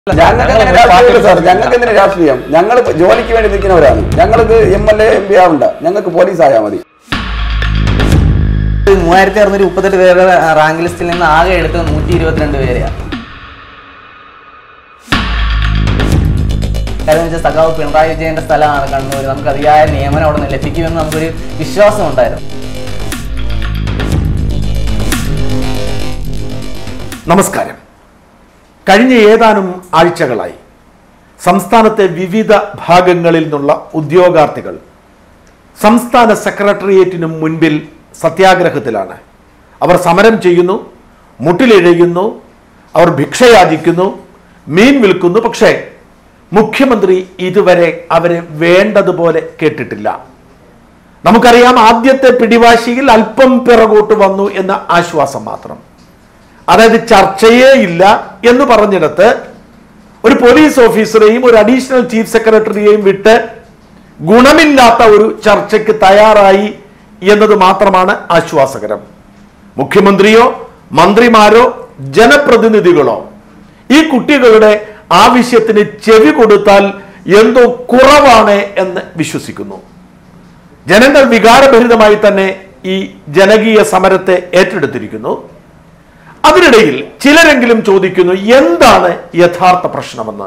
ഞങ്ങൾക്ക് അങ്ങനെ രാഷ്ട്രീയം സാർ ഞങ്ങൾക്ക് എന്തിനാ രാഷ്ട്രീയം ഞങ്ങൾ ജോലിക്ക് വേണ്ടി നിൽക്കുന്നവരാണ് ഞങ്ങൾക്ക് M L A M P ആവണ്ട ഞങ്ങൾക്ക് പോലീസ് ആയാൽ മതി മൂവായിരത്തി അറുന്നൂറ്റി മുപ്പത്തെട്ട് പേരുടെ റാങ്ക് ലിസ്റ്റിൽ നിന്ന് ആകെ എടുത്തത് നൂറ്റി ഇരുപത്തിരണ്ട് പേരെയാണ് കാര്യം വെച്ചാൽ സഖാവ് പിണറായി വിജയന്റെ സ്ഥലമാണ് കണ്ണൂർ നമുക്ക് അതിയായ നിയമനം അവിടെ നിന്ന് ലഭിക്കുമെന്ന് നമുക്കൊരു വിശ്വാസം ഉണ്ടായിരുന്നു നമസ്കാരം കഴിഞ്ഞ ഏതാനും ആഴ്ചകളായി സംസ്ഥാനത്തെ വിവിധ ഭാഗങ്ങളിൽ നിന്നുള്ള ഉദ്യോഗാർത്ഥികൾ സംസ്ഥാന സെക്രട്ടേറിയറ്റിനു മുൻപിൽ സത്യാഗ്രഹത്തിലാണ് അവർ സമരം ചെയ്യുന്നു മുട്ടിലിഴയുന്നു അവർ ഭിക്ഷയാചിക്കുന്നു മീൻ വിൽക്കുന്നു പക്ഷേ മുഖ്യമന്ത്രി ഇതുവരെ അവരെ വേണ്ടതുപോലെ കേട്ടിട്ടില്ല നമുക്കറിയാം ആദ്യത്തെ പിടിവാശിയിൽ അല്പം പിറകോട്ട് വന്നു എന്ന ആശ്വാസം മാത്രം അതായത് ചർച്ചയേ ഇല്ല എന്ന് പറഞ്ഞിടത്ത് ഒരു പോലീസ് ഓഫീസറെയും ഒരു അഡീഷണൽ ചീഫ് സെക്രട്ടറിയെയും വിട്ട് ഗുണമില്ലാത്ത ഒരു ചർച്ചയ്ക്ക് തയ്യാറായി എന്നത് മാത്രമാണ് ആശ്വാസകരം മുഖ്യമന്ത്രിയോ മന്ത്രിമാരോ ജനപ്രതിനിധികളോ ഈ കുട്ടികളുടെ ആവശ്യത്തിന് ചെവി കൊടുത്താൽ എന്തോ കുറവാണ് എന്ന് വിശ്വസിക്കുന്നു ജനങ്ങൾ വികാരഭരിതമായി തന്നെ ഈ ജനകീയ സമരത്തെ ഏറ്റെടുത്തിരിക്കുന്നു അതിനിടയിൽ ചിലരെങ്കിലും ചോദിക്കുന്നു എന്താണ് യഥാർത്ഥ പ്രശ്നമെന്ന്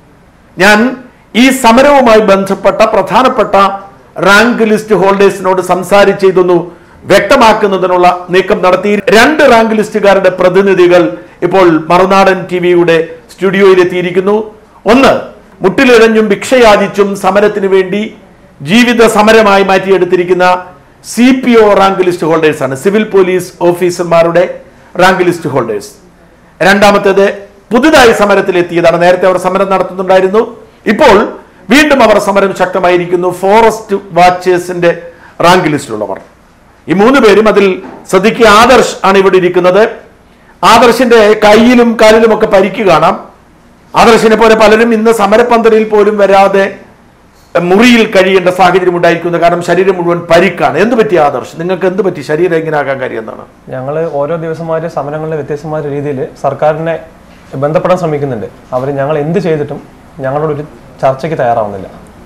ഞാൻ ഈ സമരവുമായി ബന്ധപ്പെട്ട പ്രധാനപ്പെട്ട റാങ്ക് ലിസ്റ്റ് ഹോൾഡേഴ്സിനോട് സംസാരിച്ച് ഇതൊന്നു വ്യക്തമാക്കുന്നതിനുള്ള നീക്കം നടത്തി രണ്ട് റാങ്ക് ലിസ്റ്റുകാരുടെ പ്രതിനിധികൾ ഇപ്പോൾ മറുനാടൻ ടി വിയുടെ സ്റ്റുഡിയോയിൽ എത്തിയിരിക്കുന്നു ഒന്ന് മുട്ടിലിഴഞ്ഞും ഭിക്ഷയാചിച്ചും സമരത്തിന് വേണ്ടി ജീവിത സമരമായി മാറ്റിയെടുത്തിരിക്കുന്ന C P O rank list holders ആണ് സിവിൽ പോലീസ് ഓഫീസർമാരുടെ റാങ്ക് ലിസ്റ്റ് ഹോൾഡേഴ്സ് രണ്ടാമത്തേത് പുതുതായി സമരത്തിലെത്തിയതാണ് നേരത്തെ അവർ സമരം നടത്തുന്നുണ്ടായിരുന്നു ഇപ്പോൾ വീണ്ടും അവർ സമരം ശക്തമായിരിക്കുന്നു ഫോറസ്റ്റ് വാച്ചേഴ്സിന്റെ റാങ്ക് ലിസ്റ്റിലുള്ളവർ ഈ മൂന്ന് പേരും അതിൽ സദിക്ക് ആദർശ് ആണ് ഇവിടെ ഇരിക്കുന്നത് ആദർശിന്റെ കയ്യിലും കാലിലും ഒക്കെ പരിക്ക് കാണാം ആദർശിനെ പോലെ പലരും ഇന്ന് സമരപന്തലിൽ പോലും വരാതെ മുറിയിൽ കഴിയേണ്ട സാഹചര്യം ഉണ്ടായിരിക്കുന്നത് കാരണം ശരീരം മുഴുവൻ പരിക്കാണ് എന്ത് പറ്റി ആദർശ് നിങ്ങൾക്ക് എന്ത് പറ്റി ശരീരം എങ്ങനെ ആകാൻ കാര്യം എന്താണ് ഞങ്ങൾ ഓരോ ദിവസമായിട്ട് സമരങ്ങളുടെ വ്യത്യസ്തമായ രീതിയിൽ സർക്കാരിനെ ബന്ധപ്പെടാൻ ശ്രമിക്കുന്നുണ്ട് അവർ ഞങ്ങൾ എന്ത് ചെയ്തിട്ടും ഞങ്ങളോട് ഒരു ചർച്ചയ്ക്ക് തയ്യാറാവുന്നില്ല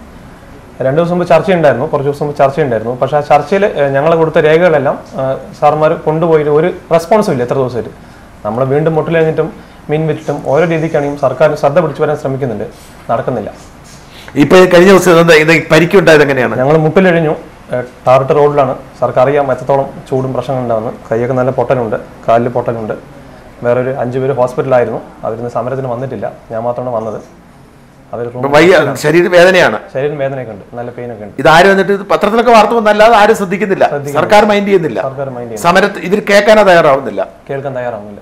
രണ്ട് ദിവസം മുമ്പ് ചർച്ചയുണ്ടായിരുന്നു കുറച്ച് ദിവസം മുമ്പ് ചർച്ചയുണ്ടായിരുന്നു പക്ഷേ ആ ചർച്ചയിൽ ഞങ്ങൾ കൊടുത്ത രേഖകളെല്ലാം സാർമാർ കൊണ്ടുപോയിട്ട് ഒരു റെസ്പോൺസും ഇല്ല എത്ര ദിവസമായിട്ട് നമ്മൾ വീണ്ടും മുട്ടിലഴിഞ്ഞിട്ടും മീൻ വിറ്റിട്ടും ഓരോ രീതിക്കാണെങ്കിലും സർക്കാരിന് ശ്രദ്ധ പിടിച്ചു വരാൻ ശ്രമിക്കുന്നുണ്ട് നടക്കുന്നില്ല ഇപ്പൊ ഈ കഴിഞ്ഞ ദിവസം എന്താ ഇത് പരിക്കുണ്ടായത് എങ്ങനെയാണ് ഞങ്ങൾ മുട്ടിലഴിഞ്ഞു ഏഹ് ടാറിട്ട് റോഡിലാണ് സാർക്ക് അറിയാം എത്രത്തോളം ചൂടും പ്രശ്നങ്ങളുണ്ടാവുന്നു കൈയൊക്കെ നല്ല പൊട്ടലുണ്ട് കാലിൽ പൊട്ടലുണ്ട് വേറെ ഒരു അഞ്ചു പേര് ഹോസ്പിറ്റലായിരുന്നു അവരിന്ന് സമരത്തിന് വന്നിട്ടില്ല ഞാൻ മാത്രമാണ് വന്നത് അവർ ഇപ്പൊ വയ്യ ശരീര വേദനയാണ് ശരീരം വേദനയൊക്കെ ഉണ്ട് നല്ല പെയിനൊക്കെ ഉണ്ട് ഇത് ആരും എന്നിട്ട് ഇത് പത്രത്തിലൊക്കെ വാർത്ത വന്നല്ലാതെ ആരും ശ്രദ്ധിക്കുന്നില്ല സർക്കാർ മൈൻഡ് ചെയ്യുന്നില്ല സർക്കാർ മൈൻഡ് ചെയ്യുന്നു സമരത്ത് ഇതിൽ കേൾക്കാനേ തയ്യാറാവുന്നില്ല കേൾക്കാൻ തയ്യാറാവുന്നില്ല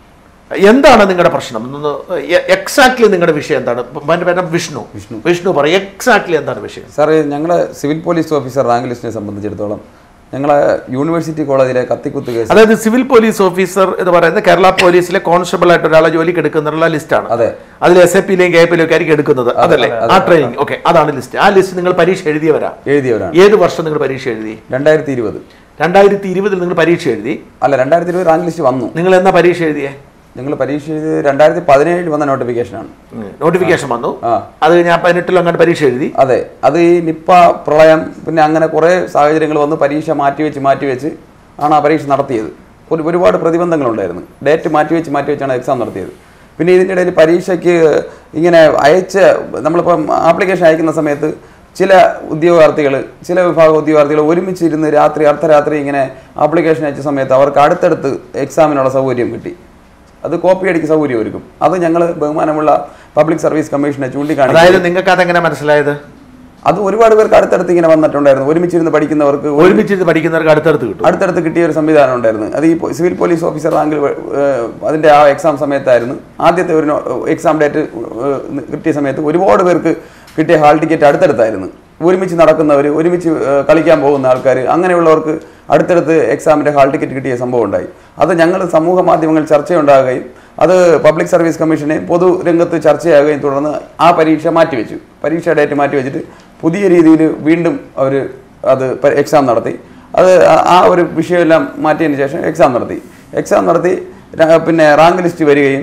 എന്താണ് നിങ്ങളുടെ പ്രശ്നം എക്സാക്ട്ലി നിങ്ങളുടെ വിഷയം എന്താണ് എന്റെ പേര് വിഷ്ണു വിഷ്ണു വിഷ്ണു പറയും എക്സാക്ട്ലി എന്താണ് വിഷയം സാർ ഞങ്ങളെ സിവിൽ പോലീസ് ഓഫീസർ റാങ്ക് ലിസ്റ്റിനെ സംബന്ധിച്ചിടത്തോളം ഞങ്ങളെ യൂണിവേഴ്സിറ്റി കോളേജിലെ കത്തിക്കുത്ത് കേസ് അതായത് സിവിൽ പോലീസ് ഓഫീസർ എന്ന് പറയുന്നത് കേരള പോലീസിലെ കോൺസ്റ്റബിൾ ആയിട്ട് ഒരാളെ ജോലിക്ക് എടുക്കുന്നുള്ള ലിസ്റ്റാണ് അതെ അതിൽ എസ് എ പിയിലെയും കെ പിയിലും ഒക്കെ ആയിരിക്കും എടുക്കുന്നത് അതല്ലേ ആ ട്രെയിനിങ് ഓക്കെ അതാണ് ലിസ്റ്റ് ആ ലിസ്റ്റ് നിങ്ങൾ പരീക്ഷ എഴുതിയവരാ എഴുതിയവരാണ് ഏത് വർഷം നിങ്ങൾ പരീക്ഷ എഴുതി രണ്ടായിരത്തി ഇരുപത് രണ്ടായിരത്തി ഇരുപതിൽ നിങ്ങൾ പരീക്ഷ എഴുതി അല്ല രണ്ടായിരത്തി ഇരുപത് റാങ്ക് ലിസ്റ്റ് വന്നു നിങ്ങൾ എന്നാ പരീക്ഷ എഴുതിയേ ഞങ്ങൾ പരീക്ഷ എഴുതി രണ്ടായിരത്തി പതിനേഴിൽ വന്ന നോട്ടിഫിക്കേഷനാണ് നോട്ടിഫിക്കേഷൻ വന്നു ആ. അത് ഞാൻ പതിനെട്ടിൽ അങ്ങോട്ട് പരീക്ഷ എഴുതി അതെ അത് ഈ നിപ്പ പ്രളയം പിന്നെ അങ്ങനെ കുറേ സാഹചര്യങ്ങൾ വന്ന് പരീക്ഷ മാറ്റിവെച്ച് മാറ്റിവെച്ച് ആണ് ആ പരീക്ഷ നടത്തിയത് ഒരു ഒരുപാട് പ്രതിബന്ധങ്ങളുണ്ടായിരുന്നു ഡേറ്റ് മാറ്റിവെച്ച് മാറ്റിവെച്ചാണ് എക്സാം നടത്തിയത് പിന്നെ ഇതിൻ്റെ ഇടയിൽ പരീക്ഷയ്ക്ക് ഇങ്ങനെ അയച്ച നമ്മളിപ്പം ആപ്ലിക്കേഷൻ അയക്കുന്ന സമയത്ത് ചില ഉദ്യോഗാർത്ഥികൾ ചില വിഭാഗം ഉദ്യോഗാർത്ഥികൾ ഒരുമിച്ചിരുന്ന് രാത്രി അർദ്ധരാത്രി ഇങ്ങനെ ആപ്ലിക്കേഷൻ അയച്ച സമയത്ത് അവർക്ക് അടുത്തടുത്ത് എക്സാമിനുള്ള സൗകര്യം കിട്ടി അത് കോപ്പി അടിക്ക് സൗകര്യം ഒരുക്കും അത് ഞങ്ങൾ ബഹുമാനമുള്ള പബ്ലിക് സർവീസ് കമ്മീഷനെ ചൂണ്ടിക്കാണിച്ചു അതായത് നിങ്ങൾക്ക് അതെങ്ങനെ മനസ്സിലായത് അത് ഒരുപാട് പേർക്ക് അടുത്തടുത്ത് ഇങ്ങനെ വന്നിട്ടുണ്ടായിരുന്നു ഒരുമിച്ചിരുന്ന് പഠിക്കുന്നവർക്ക് ഒരു- ഒരുമിച്ച് പഠിക്കുന്നവർക്ക് അടുത്തടുത്ത് കിട്ടും അടുത്തടുത്ത് കിട്ടിയ ഒരു സംവിധാനം ഉണ്ടായിരുന്നു അത് ഈ പോ- സിവിൽ പോലീസ് ഓഫീസർ റാങ്കിൽ അതിന്റെ ആ എക്സാം സമയത്തായിരുന്നു ആദ്യത്തെ ഒരു എക്സാം ഡേറ്റ് കിട്ടിയ സമയത്ത് ഒരുപാട് പേർക്ക് കിട്ടിയ ഹാൾ ടിക്കറ്റ് അടുത്തടുത്തായിരുന്നു ഒരുമിച്ച് നടക്കുന്നവർ ഒരുമിച്ച് ഏഹ്, കളിക്കാൻ പോകുന്ന ആൾക്കാർ അങ്ങനെയുള്ളവർക്ക് അടുത്തടുത്ത് എക്സാമിന്റെ ഹാൾ ടിക്കറ്റ് കിട്ടിയ സംഭവം ഉണ്ടായി അത് ഞങ്ങൾ സമൂഹ മാധ്യമങ്ങളിൽ ചർച്ചയുണ്ടാകുകയും അത് പബ്ലിക് സർവീസ് കമ്മീഷനെ പൊതുരംഗത്ത് ചർച്ചയാകുകയും തുടർന്ന് ആ പരീക്ഷ മാറ്റിവെച്ചു പരീക്ഷ ഡേറ്റ് മാറ്റിവെച്ചിട്ട് പുതിയ രീതിയിൽ വീണ്ടും അവർ അത് എക്സാം നടത്തി അത് ആ- ആ ഒരു വിഷയമെല്ലാം മാറ്റിയതിന് ശേഷം എക്സാം നടത്തി എക്സാം നടത്തി ര- പിന്നെ റാങ്ക് ലിസ്റ്റ് വരികയും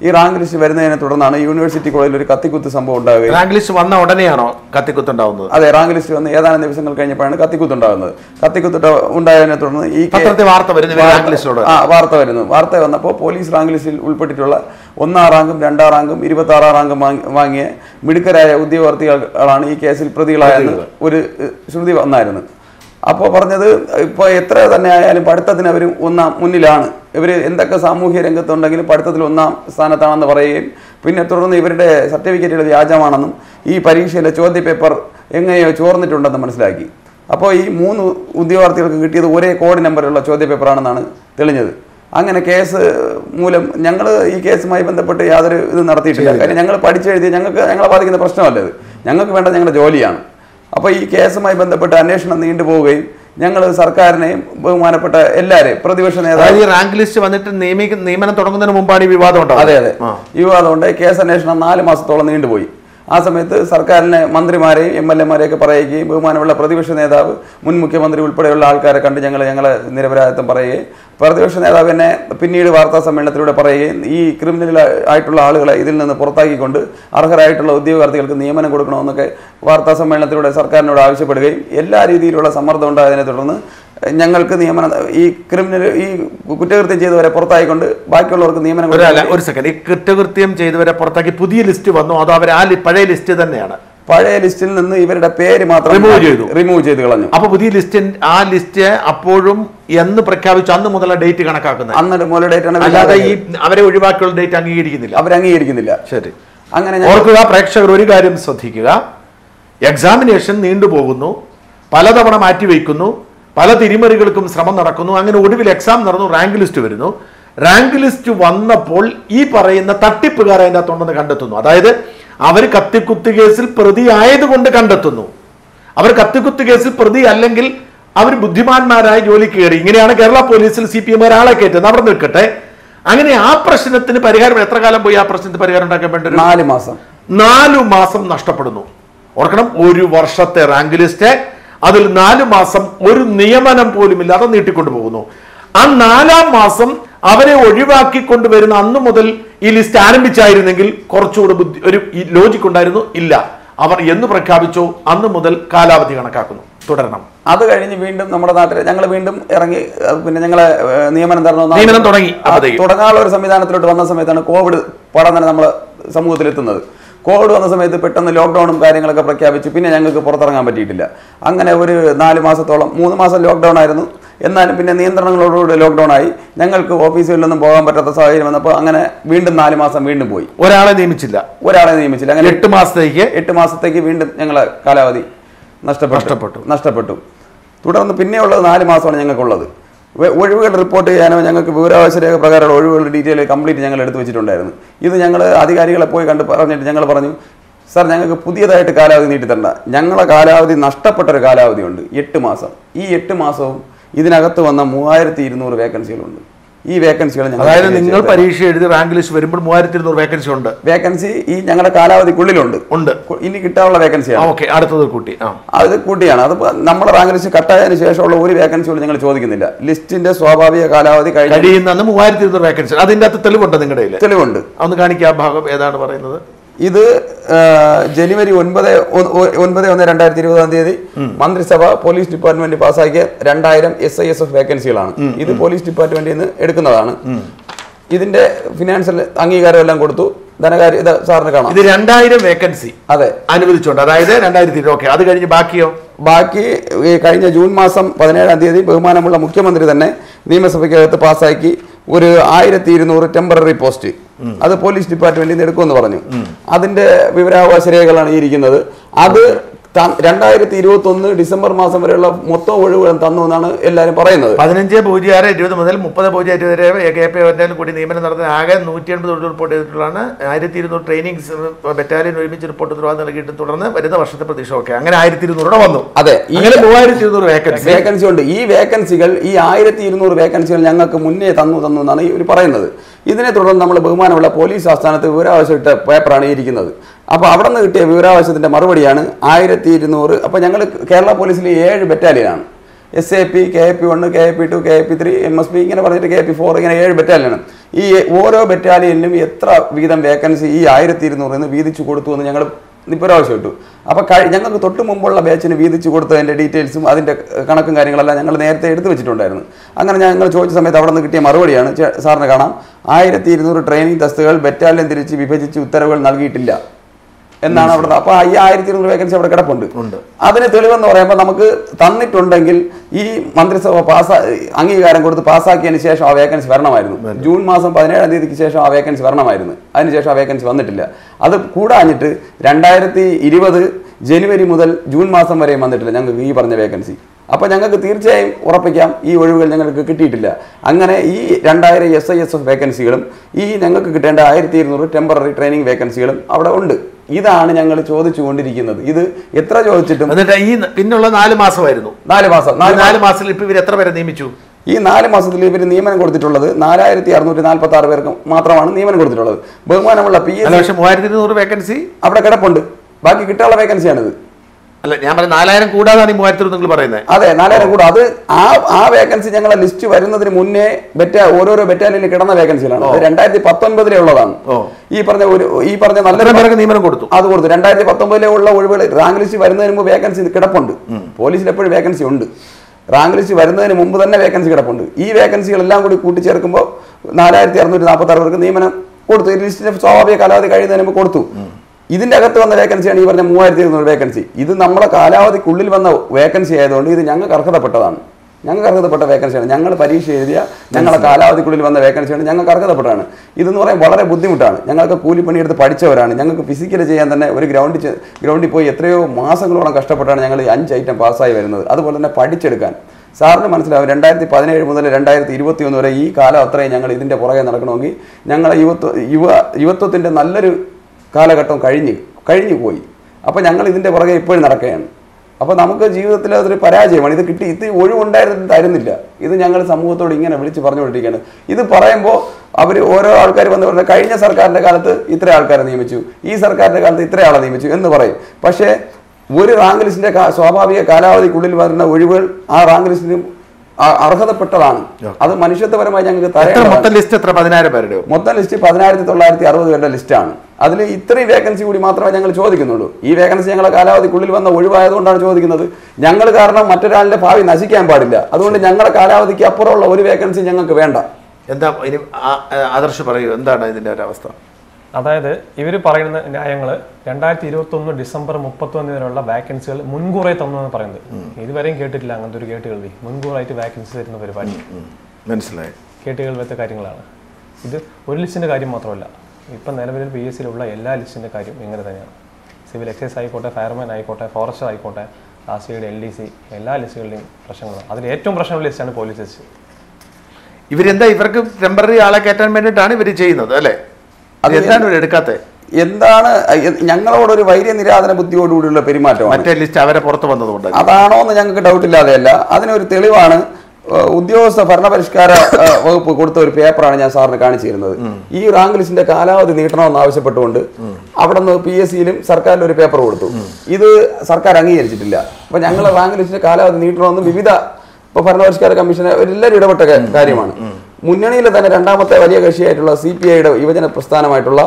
ഈ റാങ്ക് ലിസ്റ്റ് വരുന്നതിനെ തുടർന്നാണ് യൂണിവേഴ്സിറ്റി കോളേജിൽ ഒരു കത്തിക്കുത്ത് സംഭവം ഉണ്ടാവുകയും റാങ്ക് ലിസ്റ്റ് വന്ന ഉടനെയാണോ കത്തിക്കുത്തുണ്ടാവുന്നത് അതെ റാങ്ക് ലിസ്റ്റ് വന്ന് ഏതാനും ദിവസങ്ങൾ കഴിഞ്ഞപ്പോഴാണ് കത്തിക്കുത്ത് ഉണ്ടാകുന്നത് കത്തിക്കുത്ത് ഉണ്ടായതിനെ തുടർന്ന് ഈ കേ- പത്രത്തിൽ വാർത്ത വരുന്നു ഇവർ റാങ്ക് ലിസ്റ്റിലൂടെ ആ വാർത്ത വരുന്നു വാർത്ത വന്നപ്പോൾ പോലീസ് റാങ്ക് ലിസ്റ്റിൽ ഉൾപ്പെട്ടിട്ടുള്ള ഒന്നാം റാങ്കും രണ്ടാം റാങ്കും ഇരുപത്തി ആറാം റാങ്കും വാങ്ങി- വാങ്ങിയ മിടുക്കരായ ഉദ്യോഗാർത്ഥികളാണ് ഈ കേസിൽ പ്രതികളായെന്ന് ഒരു ഏഹ്, ശ്രുതി വന്നായിരുന്നു അപ്പോൾ പറഞ്ഞത് ഇപ്പോൾ എത്ര തന്നെ ആയാലും പഠിത്തത്തിന് അവർ ഒന്നാം മുന്നിലാണ് ഇവർ എന്തൊക്കെ സാമൂഹ്യ രംഗത്തുണ്ടെങ്കിലും പഠിത്തത്തിൽ ഒന്നാം സ്ഥാനത്താണെന്ന് പറയുകയും പിന്നെ തുടർന്ന് ഇവരുടെ സർട്ടിഫിക്കറ്റുകൾ വ്യാജമാണെന്നും ഈ പരീക്ഷയിലെ ചോദ്യപേപ്പർ എങ്ങനെയോ ചോർന്നിട്ടുണ്ടെന്ന് മനസ്സിലാക്കി അപ്പോൾ ഈ മൂന്ന് ഉദ്യോഗാർത്ഥികൾക്ക് കിട്ടിയത് ഒരേ കോഡ് നമ്പറുള്ള ചോദ്യപേപ്പറാണെന്നാണ് തെളിഞ്ഞത് അങ്ങനെ കേസ് മൂലം ഞങ്ങൾ ഈ കേസുമായി ബന്ധപ്പെട്ട് യാതൊരു ഇത് നടത്തിയിട്ടില്ല കാര്യം ഞങ്ങൾ പഠിച്ചെഴുതി ഞങ്ങൾക്ക് ഞങ്ങളെ ബാധിക്കുന്ന പ്രശ്നമല്ല ഇത് ഞങ്ങൾക്ക് വേണ്ട ഞങ്ങളുടെ ജോലിയാണ് അപ്പോൾ ഈ കേസുമായി ബന്ധപ്പെട്ട് അന്വേഷണം നീണ്ടുപോവുകയും ഞങ്ങൾ സർക്കാരിനെയും ബഹുമാനപ്പെട്ട എല്ലാവരെയും പ്രതിപക്ഷ നേതാവ് അതായത് ഈ റാങ്ക് ലിസ്റ്റ് വന്നിട്ട് നിയമിക്ക നിയമനം തുടങ്ങുന്നതിന് മുമ്പാണ് ഈ വിവാദം അതെ ഉണ്ടാവുന്നത് അതെ ആ. ഈ വിവാദമുണ്ട് കേസ് അന്വേഷണം നാല് മാസത്തോളം നീണ്ടുപോയി ആ സമയത്ത് സർക്കാരിനെ മന്ത്രിമാരെയും എം എൽ എമാരെയൊക്കെ പറയുകയും ബഹുമാനമുള്ള പ്രതിപക്ഷ നേതാവ് മുൻ മുഖ്യമന്ത്രി ഉൾപ്പെടെയുള്ള ആൾക്കാരെ കണ്ട് ഞങ്ങൾ ഞങ്ങളെ നിരപരാധിത്വം പറയുകയും പ്രതിപക്ഷ നേതാവ് എന്നെ പിന്നീട് വാർത്താ സമ്മേളനത്തിലൂടെ പറയുകയും ഈ ക്രിമിനൽ ആയിട്ടുള്ള ആളുകളെ ഇതിൽ നിന്ന് പുറത്താക്കിക്കൊണ്ട് അർഹരായിട്ടുള്ള ഉദ്യോഗാർത്ഥികൾക്ക് നിയമനം കൊടുക്കണമെന്നൊക്കെ വാർത്താ സമ്മേളനത്തിലൂടെ സർക്കാരിനോട് ആവശ്യപ്പെടുകയും എല്ലാ രീതിയിലുള്ള സമ്മർദ്ദം ഉണ്ടായതിനെ തുടർന്ന് ഞങ്ങൾക്ക് നിയമനം ഈ ക്രിമിനൽ ഈ കുറ്റകൃത്യം ചെയ്തവരെ പുറത്തായിക്കൊണ്ട് ബാക്കിയുള്ളവർക്ക് നിയമനം ഒരല്ല കൊടുക്കാൻ ഒരു സെക്കൻഡ് ഈ കുറ്റകൃത്യം ചെയ്തവരെ പുറത്താക്കി പുതിയ ലിസ്റ്റ് വന്നു അതോ അവർ ആ ലി- പഴയ ലിസ്റ്റ് തന്നെയാണ് പഴയ ലിസ്റ്റിൽ നിന്ന് ഇവരുടെ പേര് മാത്രം Remove ചെയ്തു. റിമൂവ് ചെയ്ത് കളഞ്ഞു അപ്പൊ പുതിയ ലിസ്റ്റ് ആ ലിസ്റ്റ് അപ്പോഴും എന്ന് പ്രഖ്യാപിച്ചു അന്ന് മുതലുള്ള ഡേറ്റ് കണക്കാക്കുന്നത് അന്ന് മൂല ഡേറ്റ് ആണ് അല്ലാതെ ഈ അവരെ ഒഴിവാക്കിയുള്ള ഡേറ്റ് അംഗീകരിക്കുന്നില്ല അവർ അംഗീകരിക്കുന്നില്ല ശരി അങ്ങനെ ഞാൻ ഓർക്കുക പ്രേക്ഷകർ ഒരു കാര്യം ശ്രദ്ധിക്കുക എക്സാമിനേഷൻ നീണ്ടുപോകുന്നു പലതവണ മാറ്റിവെക്കുന്നു പല തിരിമറികൾക്കും ശ്രമം നടക്കുന്നു അങ്ങനെ ഒടുവിൽ എക്സാം നടന്നു റാങ്ക് ലിസ്റ്റ് വരുന്നു റാങ്ക് ലിസ്റ്റ് വന്നപ്പോൾ ഈ പറയുന്ന തട്ടിപ്പുകാർ അതിൻ്റെ അകത്തുണ്ടെന്ന് കണ്ടെത്തുന്നു അതായത് അവർ കത്തിക്കുത്ത് കേസിൽ പ്രതി ആയതുകൊണ്ട് കണ്ടെത്തുന്നു അവർ കത്തിക്കുത്ത് കേസിൽ പ്രതി അല്ലെങ്കിൽ അവർ ബുദ്ധിമാന്മാരായ ജോലിക്ക് കയറി ഇങ്ങനെയാണ് കേരള പോലീസിൽ സി പി എം ഒരാളെ കയറ്റുന്നത് അവിടെ നിൽക്കട്ടെ അങ്ങനെ ആ പ്രശ്നത്തിന് പരിഹാരം എത്ര കാലം പോയി ആ പ്രശ്നത്തിന് പരിഹാരം ഉണ്ടാക്കാൻ വേണ്ടി വരും? നാല് മാസം നാലു മാസം നഷ്ടപ്പെടുന്നു ഓർക്കണം ഒരു വർഷത്തെ റാങ്ക് ലിസ്റ്റ് അതിൽ നാലു മാസം ഒരു നിയമനം പോലും ഇല്ലാതെ നീട്ടിക്കൊണ്ടു പോകുന്നു ആ നാലാം മാസം അവരെ ഒഴിവാക്കി കൊണ്ടുവരുന്ന അന്നു മുതൽ ഈ ലിസ്റ്റ് ആരംഭിച്ചായിരുന്നെങ്കിൽ കുറച്ചുകൂടി ബുദ്ധി ഒരു ലോജിക് ഉണ്ടായിരുന്നു ഇല്ല അവർ എന്ന് പ്രഖ്യാപിച്ചോ അന്ന് മുതൽ കാലാവധി കണക്കാക്കുന്നു തുടരണം അത് കഴിഞ്ഞ് വീണ്ടും നമ്മുടെ നാട്ടിൽ ഞങ്ങൾ വീണ്ടും ഇറങ്ങി അത് പിന്നെ ഞങ്ങളെ ഏഹ്, നിയമനം തരണമെന്ന് നിയമനം തുടങ്ങി ആ, അപ്പോഴത്തേക്കും. തുടങ്ങാനുള്ള ഒരു സംവിധാനത്തിലോട്ട് വന്ന സമയത്താണ് കോവിഡ് പഠനം നമ്മൾ സമൂഹത്തിലെത്തുന്നത് കോവിഡ് വന്ന സമയത്ത് പെട്ടെന്ന് ലോക്ക്ഡൌണും കാര്യങ്ങളൊക്കെ പ്രഖ്യാപിച്ചു പിന്നെ ഞങ്ങൾക്ക് പുറത്തിറങ്ങാൻ പറ്റിയിട്ടില്ല അങ്ങനെ ഒരു നാല് മാസത്തോളം മൂന്ന് മാസം ലോക്ക്ഡൗൺ ആയിരുന്നു എന്നാലും പിന്നെ നിയന്ത്രണങ്ങളോടുകൂടി ലോക്ക്ഡൗൺ ആയി ഞങ്ങൾക്ക് ഓഫീസുകളിലൊന്നും പോകാൻ പറ്റാത്ത സാഹചര്യം വന്നപ്പോൾ അങ്ങനെ വീണ്ടും നാല് മാസം വീണ്ടും പോയി ഒരാളെ നിയമിച്ചില്ല ഒരാളെ നിയമിച്ചില്ല അങ്ങനെ എട്ട് മാസത്തേക്ക് എട്ട് മാസത്തേക്ക് വീണ്ടും ഞങ്ങളെ കാലാവധി നഷ്ടപ്പെട്ടു നഷ്ടപ്പെട്ടു. നഷ്ടപ്പെട്ടു തുടർന്ന് പിന്നെയുള്ളത് നാല് മാസമാണ് ഞങ്ങൾക്കുള്ളത് വെ- ഒഴിവുകൾ റിപ്പോർട്ട് ചെയ്യാനോ ഞങ്ങൾക്ക് വിവരാവകാശ രേഖ പ്രകാരമുള്ള ഒഴിവുകളുടെ ഡീറ്റെയിൽ കംപ്ലീറ്റ് ഞങ്ങൾ എടുത്തു വെച്ചിട്ടുണ്ടായിരുന്നു ഇത് ഞങ്ങൾ അധികാരികളെ പോയി കണ്ട് പറഞ്ഞിട്ട് ഞങ്ങൾ പറഞ്ഞു സാർ ഞങ്ങൾക്ക് പുതിയതായിട്ട് കാലാവധി നീട്ടി തരണ്ട ഞങ്ങളെ കാലാവധി നഷ്ടപ്പെട്ട ഒരു കാലാവധിയുണ്ട് എട്ട് മാസം ഈ എട്ട് മാസവും ഇതിനകത്ത് വന്ന മൂവായിരത്തി ഇരുന്നൂറ് വേക്കൻസികളുണ്ട് ഈ വേക്കൻസികൾ ഞങ്ങൾ അതായത് നിങ്ങൾ പരീക്ഷ എഴുതി റാങ്ക് ലിസ്റ്റ് വരുമ്പോൾ മൂവായിരത്തി ഇരുന്നൂറ് വേക്കൻസി ഉണ്ട് വേക്കൻസി ഈ ഞങ്ങളുടെ കാലാവധിക്കുള്ളിലുണ്ട് ഉണ്ട് കു- ഇനി കിട്ടാനുള്ള വേക്കൻസിയാണ് ഓക്കെ അടുത്തത് കൂട്ടി ആ അത് കൂട്ടിയാണ് അത് നമ്മുടെ റാങ്ക് ലിസ്റ്റ് കട്ടായതിനു ശേഷമുള്ള ഒരു വേക്കൻസി പോലും ഞങ്ങൾ ചോദിക്കുന്നില്ല ലിസ്റ്റിന്റെ സ്വാഭാവിക കാലാവധി കഴിഞ്ഞ കഴിയുന്ന മൂവായിരത്തി ഇരുന്നൂറ് വേക്കൻസി അതിന്റെ അകത്ത് തെളിവുണ്ട് നിങ്ങളുടെ കയ്യിൽ തെളിവുണ്ട് ഒന്ന് കാണിക്കുക ആ ഭാഗം ഏതാണ് പറയുന്നത് ഇത് ആ, ജനുവരി ഒൻപത് ഒ- ഒ- ഒൻപത് ഒന്ന് രണ്ടായിരത്തി ഇരുപതാം തീയതി മന്ത്രിസഭ പോലീസ് ഡിപ്പാർട്ട്മെന്റ് പാസ്സാക്കിയ രണ്ടായിരം എസ് ഐ എസ് എഫ് വേക്കൻസികളാണ് ഇത് പോലീസ് ഡിപ്പാർട്ട്മെന്റിൽ നിന്ന് എടുക്കുന്നതാണ് ഇതിന്റെ ഫിനാൻഷ്യൽ അംഗീകാരം എല്ലാം കൊടുത്തു ധനകാര്യ ഇത് സാറിന് കാണാം ഇത് രണ്ടായിരം വേക്കൻസി അതെ അനുവദിച്ചുണ്ട് അതായത് രണ്ടായിരത്തി ഇരുപത് ഓക്കെ അത് കഴിഞ്ഞ് ബാക്കിയോ ബാക്കി ഈ കഴിഞ്ഞ ജൂൺ മാസം പതിനേഴാം തീയതി ബഹുമാനമുള്ള മുഖ്യമന്ത്രി തന്നെ നിയമസഭയ്ക്കകത്ത് പാസ്സാക്കി ഒരു ആയിരത്തി ഇരുന്നൂറ് ടെമ്പററി പോസ്റ്റ് അത് പോലീസ് ഡിപ്പാർട്ട്മെന്റിൽ നിന്ന് എടുക്കുമെന്ന് പറഞ്ഞു അതിന്റെ വിവരാവകാശ രേഖകളാണ് ഈ ഇരിക്കുന്നത് അത് രണ്ടായിരത്തി ഇരുപത്തി ഒന്ന് ഡിസംബർ മാസം വരെയുള്ള മൊത്തം ഒഴിവുകളും തന്നു എന്നാണ് എല്ലാവരും പറയുന്നത് പതിനഞ്ച് പൂജ്യം ആറ് ഇരുപത് മുതൽ മുപ്പത് പൂജ്യം ഇരുപത് വരെ എ കെ പി ഒന്നാലും കൂടി നിയമനം നടത്തുന്ന ആകെ നൂറ്റി എൺപത് തൊഴിൽ റിപ്പോർട്ട് ചെയ്തിട്ടുള്ളതാണ് ആയിരത്തി ഇരുന്നൂറ് ട്രെയിനിങ് ബറ്റാലിയൻ ഒരുമിച്ച് റിപ്പോർട്ട് ഉത്തരവാദിത്തം നൽകിയിട്ട് തുടർന്ന് വരുന്ന വർഷത്തെ പ്രതീക്ഷ ഓക്കെ അങ്ങനെ ആയിരത്തി ഇരുന്നൂറ് വന്നു അതെ ഈ അങ്ങനെ മൂവായിരത്തി ഇരുന്നൂറ് വേക്കൻസി വേക്കൻസി ഉണ്ട് ഈ വേക്കൻസികൾ ഈ ആയിരത്തി ഇരുന്നൂറ് വേക്കൻസികൾ ഞങ്ങൾക്ക് മുന്നേ തന്നു തന്നു എന്നാണ് ഇവർ പറയുന്നത് ഇതിനെ തുടർന്ന് നമ്മൾ ബഹുമാനമുള്ള പോലീസ് ആസ്ഥാനത്ത് വിവരാവകാശം ഇട്ട പേപ്പറാണ് ഈ ഇരിക്കുന്നത് അപ്പോൾ അവിടെ നിന്ന് കിട്ടിയ വിവരാവകാശത്തിന്റെ മറുപടിയാണ് ആയിരത്തി ഇരുന്നൂറ് അപ്പോൾ ഞങ്ങൾ കേരള പോലീസിലെ ഏഴ് ബറ്റാലിയനാണ് S A P K A P one K A P two K A P three M S P ഇങ്ങനെ പറഞ്ഞിട്ട് കെ പി ഫോർ ഇങ്ങനെ ഏഴ് ബറ്റാലിയനാണ് ഈ ഓരോ ബറ്റാലിയനിലും എത്ര വീതം വേക്കൻസി ഈ ആയിരത്തി ഇരുന്നൂറിൽ നിന്ന് വീതിച്ചു കൊടുത്തു എന്ന് ഞങ്ങൾ നിപ്പരാവശ്യം ഇട്ടു അപ്പോൾ കഴി ഞങ്ങൾക്ക് തൊട്ട് മുമ്പുള്ള ബാച്ചിന് വീതിച്ച് കൊടുത്തതിൻ്റെ ഡീറ്റെയിൽസും അതിൻ്റെ കണക്കും കാര്യങ്ങളെല്ലാം ഞങ്ങൾ നേരത്തെ എടുത്തു വെച്ചിട്ടുണ്ടായിരുന്നു അങ്ങനെ ഞങ്ങൾ ചോദിച്ച സമയത്ത് അവിടെ നിന്ന് കിട്ടിയ മറുപടിയാണ് ചെ- സാറിന് കാണാം ആയിരത്തി ഇരുന്നൂറ് ട്രെയിനിങ് തസ്തുകൾ ബറ്റാലിയൻ തിരിച്ച് വിഭജിച്ച് ഉത്തരവുകൾ നൽകിയിട്ടില്ല എന്നാണ് അവിടെ അപ്പോൾ ഈ ആയിരത്തി ഇരുന്നൂറ് വേക്കൻസി അവിടെ കിടപ്പുണ്ട് ഉണ്ട്. അതിന് തെളിവെന്ന് പറയുമ്പോൾ നമുക്ക് തന്നിട്ടുണ്ടെങ്കിൽ ഈ മന്ത്രിസഭ പാസ്സാ അംഗീകാരം കൊടുത്ത് പാസ്സാക്കിയതിന് ശേഷം ആ വേക്കൻസി വരണമായിരുന്നു ജൂൺ മാസം പതിനേഴാം തീയതിക്ക് ശേഷം ആ വേക്കൻസി വരണമായിരുന്നു അതിനുശേഷം ആ വേക്കൻസി വന്നിട്ടില്ല അത് കൂടാഞ്ഞിട്ട് രണ്ടായിരത്തി ഇരുപത് ജനുവരി മുതൽ ജൂൺ മാസം വരെയും വന്നിട്ടില്ല ഞങ്ങൾക്ക് ഈ പറഞ്ഞ വേക്കൻസി അപ്പോൾ ഞങ്ങൾക്ക് തീർച്ചയായും ഉറപ്പിക്കാം ഈ ഒഴിവുകൾ ഞങ്ങൾക്ക് കിട്ടിയിട്ടില്ല അങ്ങനെ ഈ രണ്ടായിരം എസ് ഐ എസ് എഫ് വേക്കൻസികളും ഈ ഞങ്ങൾക്ക് കിട്ടേണ്ട ആയിരത്തി ഇരുന്നൂറ് ടെമ്പററി ട്രെയിനിങ് വേക്കൻസികളും അവിടെ ഉണ്ട് ഇതാണ് ഞങ്ങൾ ചോദിച്ചുകൊണ്ടിരിക്കുന്നത് ഇത് എത്ര ചോദിച്ചിട്ടും എന്നിട്ട് ഈ പിന്നുള്ള നാല് മാസമായിരുന്നു നാല് മാസം ഈ നാല് നാല് മാസത്തിൽ ഇപ്പൊ ഇവർ എത്ര പേരെ നിയമിച്ചു ഈ നാല് മാസത്തിൽ ഇവർ നിയമനം കൊടുത്തിട്ടുള്ളത് നാലായിരത്തി അറുന്നൂറ്റി നാൽപ്പത്തി ആറ് പേർക്ക് മാത്രമാണ് നിയമനം കൊടുത്തിട്ടുള്ളത് ബഹുമാനമുള്ള പി അല്ല എസ് പക്ഷെ മൂവായിരത്തി ഇരുന്നൂറ് വേക്കൻസി അവിടെ കിടപ്പുണ്ട് ബാക്കി കിട്ടാനുള്ള വേക്കൻസിയാണിത് അല്ല ഞാൻ പറഞ്ഞ നാലായിരം കൂടാതാണ് ഈ മൂവായിരത്തി നിങ്ങൾ പറയുന്നത് അതെ നാലായിരം കൂടെ അത് ആ ആ വേക്കൻസി ഞങ്ങളെ ലിസ്റ്റ് വരുന്നതിന് മുന്നേ ബെറ്റ ഓരോരോ ബറ്റാലിയനിൽ കിടന്ന വേക്കൻസികളാണ് അത് രണ്ടായിരത്തി പത്തൊൻപതിലെ ഉള്ളതാണ് ഓ. ഈ പറഞ്ഞ ഒരു ഈ പറഞ്ഞ അത്ര നല്ലൊരു പേർക്ക് നിയമനം കൊടുത്തു അത് കൊടുത്തു രണ്ടായിരത്തി പത്തൊമ്പതിലെ ഉള്ള ഒഴിവുകൾ റാങ്ക് ലിസ്റ്റ് വരുന്നതിന് മുമ്പ് വേക്കൻസി കിടപ്പുണ്ട് പോലീസിൽ എപ്പോഴും വേക്കൻസി ഉണ്ട് റാങ്ക് ലിസ്റ്റ് വരുന്നതിന് മുമ്പ് തന്നെ വേക്കൻസി കിടപ്പുണ്ട് ഈ വേക്കൻസികളെല്ലാം കൂടി കൂട്ടിച്ചേർക്കുമ്പോൾ നാലായിരത്തി അറുന്നൂറ്റി നാൽപ്പത്തി ആറ് പേർക്ക് നിയമനം കൊടുത്തു ഈ ലിസ്റ്റിന്റെ സ്വാഭാവിക കാലാവധി കഴിയുന്നതിന് മുമ്പ് കൊടുത്തു ഇതിന്റെ അകത്ത് വന്ന വേക്കൻസിയാണ് ഈ പറഞ്ഞ മൂവായിരത്തി ഇരുന്നൂറ് വേക്കൻസി ഇത് നമ്മുടെ കാലാവധിക്കുള്ളിൽ വന്ന വേക്കൻസി ആയതുകൊണ്ട് ഇത് ഞങ്ങൾക്ക് അർഹതപ്പെട്ടതാണ് ഞങ്ങൾക്ക് അർഹതപ്പെട്ട വേക്കൻസിയാണ് ഞങ്ങൾ പരീക്ഷ എഴുതിയ ഞങ്ങളുടെ കാലാവധിക്കുള്ളിൽ വന്ന വേക്കൻസിയാണ് ഞങ്ങൾക്ക് അർഹതപ്പെട്ടതാണ് ഇതെന്ന് പറയാൻ വളരെ ബുദ്ധിമുട്ടാണ് ഞങ്ങൾക്ക് കൂലിപ്പണിയെടുത്ത് പഠിച്ചവരാണ് ഞങ്ങൾക്ക് ഫിസിക്കൽ ചെയ്യാൻ തന്നെ ഒരു ഗ്രൗണ്ടിൽ ചെ- ഗ്രൗണ്ടിൽ പോയി എത്രയോ മാസങ്ങളോളം കഷ്ടപ്പെട്ടാണ് ഞങ്ങൾ ഈ അഞ്ച് ഐറ്റം പാസ്സായി വരുന്നത് അതുപോലെ തന്നെ പഠിച്ചെടുക്കാൻ സാറിന് മനസ്സിലാവും രണ്ടായിരത്തി പതിനേഴ് മുതൽ രണ്ടായിരത്തി ഇരുപത്തി ഒന്ന് വരെ ഈ കാലം അത്രയും ഞങ്ങൾ ഇതിൻ്റെ പുറകെ നടക്കണമെങ്കിൽ ഞങ്ങളെ യുവത്വ യുവ യുവത്വത്തിൻ്റെ നല്ലൊരു കാലഘട്ടം കഴിഞ്ഞ് കഴിഞ്ഞു പോയി അപ്പോൾ ഞങ്ങൾ ഇതിൻ്റെ പുറകെ ഇപ്പോഴും നടക്കുകയാണ് അപ്പോൾ നമുക്ക് ജീവിതത്തിൽ അതൊരു പരാജയമാണ് ഇത് കിട്ടി ഇത് ഒഴിവുണ്ടായിരുന്നിട്ട് തരുന്നില്ല ഇത് ഞങ്ങൾ സമൂഹത്തോട് ഇങ്ങനെ വിളിച്ച് പറഞ്ഞുകൊണ്ടിരിക്കുകയാണ് ഇത് പറയുമ്പോൾ അവർ ഓരോ ആൾക്കാർ വന്ന് പറഞ്ഞാൽ കഴിഞ്ഞ സർക്കാരിൻ്റെ കാലത്ത് ഇത്ര ആൾക്കാരെ നിയമിച്ചു ഈ സർക്കാരിൻ്റെ കാലത്ത് ഇത്ര ആളെ നിയമിച്ചു എന്ന് പറയും പക്ഷേ ഒരു റാങ്ക് ലിസ്റ്റിൻ്റെ കാ- സ്വാഭാവിക കാലാവധിക്കുള്ളിൽ വരുന്ന ഒഴിവുകൾ ആ റാങ്ക് ലിസ്റ്റിന് അ- അർഹതപ്പെട്ടതാണ് അത് മനുഷ്യത്വപരമായി ഞങ്ങൾക്ക് എത്ര തരേണ്ടതാണ് മൊത്തം ലിസ്റ്റ് എത്ര പതിനായിരം പേരുടെയോ മൊത്തം ലിസ്റ്റ് പതിനായിരത്തി തൊള്ളായിരത്തി അറുപത് പേരുടെ ലിസ്റ്റാണ് അതിൽ ഇത്രയും വേക്കൻസി കൂടി മാത്രമേ ഞങ്ങൾ ചോദിക്കുന്നുള്ളൂ ഈ വേക്കൻസി ഞങ്ങളെ കാലാവധിക്കുള്ളിൽ വന്ന ഒഴിവായതുകൊണ്ടാണ് ചോദിക്കുന്നത് ഞങ്ങൾ കാരണം മറ്റൊരാളുടെ ഭാവി നശിക്കാൻ പാടില്ല അതുകൊണ്ട് ഞങ്ങളുടെ കാലാവധിക്ക് അപ്പുറമുള്ള ഒരു വേക്കൻസി ഞങ്ങൾക്ക് വേണ്ട എന്താ ഇനി ആ- ആ- ആദർശ് പറയൂ എന്താണ് ഇതിന്റെ ഒരു അവസ്ഥ അതായത് ഇവർ പറയുന്ന ന്യായങ്ങൾ രണ്ടായിരത്തി ഇരുപത്തി ഒന്ന് ഡിസംബർ മുപ്പത്തൊന്ന് വരെയുള്ള വാക്കൻസികൾ മുൻകൂറായി തന്നു എന്ന് പറയുന്നത് ഇതുവരെയും കേട്ടിട്ടില്ല അങ്ങനത്തെ ഒരു കേട്ട് കേൾവി മുൻകൂറായിട്ട് വാക്കൻസി തരുന്ന പരിപാടി മനസ്സിലായി കേട്ട് കേൾവത്തെ കാര്യങ്ങളാണ് ഇത് ഒരു ലിസ്റ്റിന്റെ കാര്യം മാത്രമല്ല ഇപ്പം നിലവിൽ പി എസ് സിയിലുള്ള എല്ലാ ലിസ്റ്റിന്റെ കാര്യം ഇങ്ങനെ തന്നെയാണ് സിവിൽ എക്സൈസ് ആയിക്കോട്ടെ ഫയർമാൻ ആയിക്കോട്ടെ ഫോറസ്റ്റർ ആയിക്കോട്ടെ ആർ സിയുടെ എൽ ഡി സി എല്ലാ ലിസ്റ്റുകളുടെയും പ്രശ്നങ്ങളാണ് അതിൽ ഏറ്റവും പ്രശ്നമുള്ള ലിസ്റ്റാണ് പോലീസ് ലിസ്റ്റ് ഇവരെന്താ ഇവർക്ക് ടെമ്പററി ആളെ കയറ്റാൻ വേണ്ടിയിട്ടാണ് ഇവർ ചെയ്യുന്നത് അല്ലേ അത് അത് എന്താണ് ഇവർ എടുക്കാത്തത് എന്താണ് എ- ഞങ്ങളോടൊരു വൈര്യ നിരാധന ബുദ്ധിയോടുകൂടിയുള്ള പെരുമാറ്റമാണ് മറ്റേ ലിസ്റ്റ് അവരെ പുറത്ത് വന്നതുകൊണ്ട് അതാണോ എന്ന് ഞങ്ങൾക്ക് ഡൗട്ട് ഇല്ലാതെയല്ല അതിനൊരു തെളിവാണ് ഏഹ്, ഉദ്യോഗസ്ഥ ഭരണപരിഷ്കാര ഏഹ്, വകുപ്പ് കൊടുത്ത ഒരു പേപ്പറാണ് ഞാൻ സാറിന് കാണിച്ചു തരുന്നത് ഈ റാങ്ക് ലിസ്റ്റിന്റെ കാലാവധി നീട്ടണമെന്ന് ആവശ്യപ്പെട്ടുകൊണ്ട് അവിടെ നിന്ന് പി എസ് സിയിലും സർക്കാരിൽ ഒരു പേപ്പർ കൊടുത്തു ഇത് സർക്കാർ അംഗീകരിച്ചിട്ടില്ല അപ്പൊ ഞങ്ങൾ റാങ്ക് ലിസ്റ്റിന്റെ കാലാവധി നീട്ടണമെന്ന് വിവിധ ഇപ്പൊ ഭരണപരിഷ്കാര കമ്മീഷൻ എല്ലാവരും ഇടപെട്ട ക- കാര്യമാണ് മുന്നണിയിലെ തന്നെ രണ്ടാമത്തെ വലിയ കക്ഷിയായിട്ടുള്ള സി പി ഐയുടെ യുവജന പ്രസ്ഥാനമായിട്ടുള്ള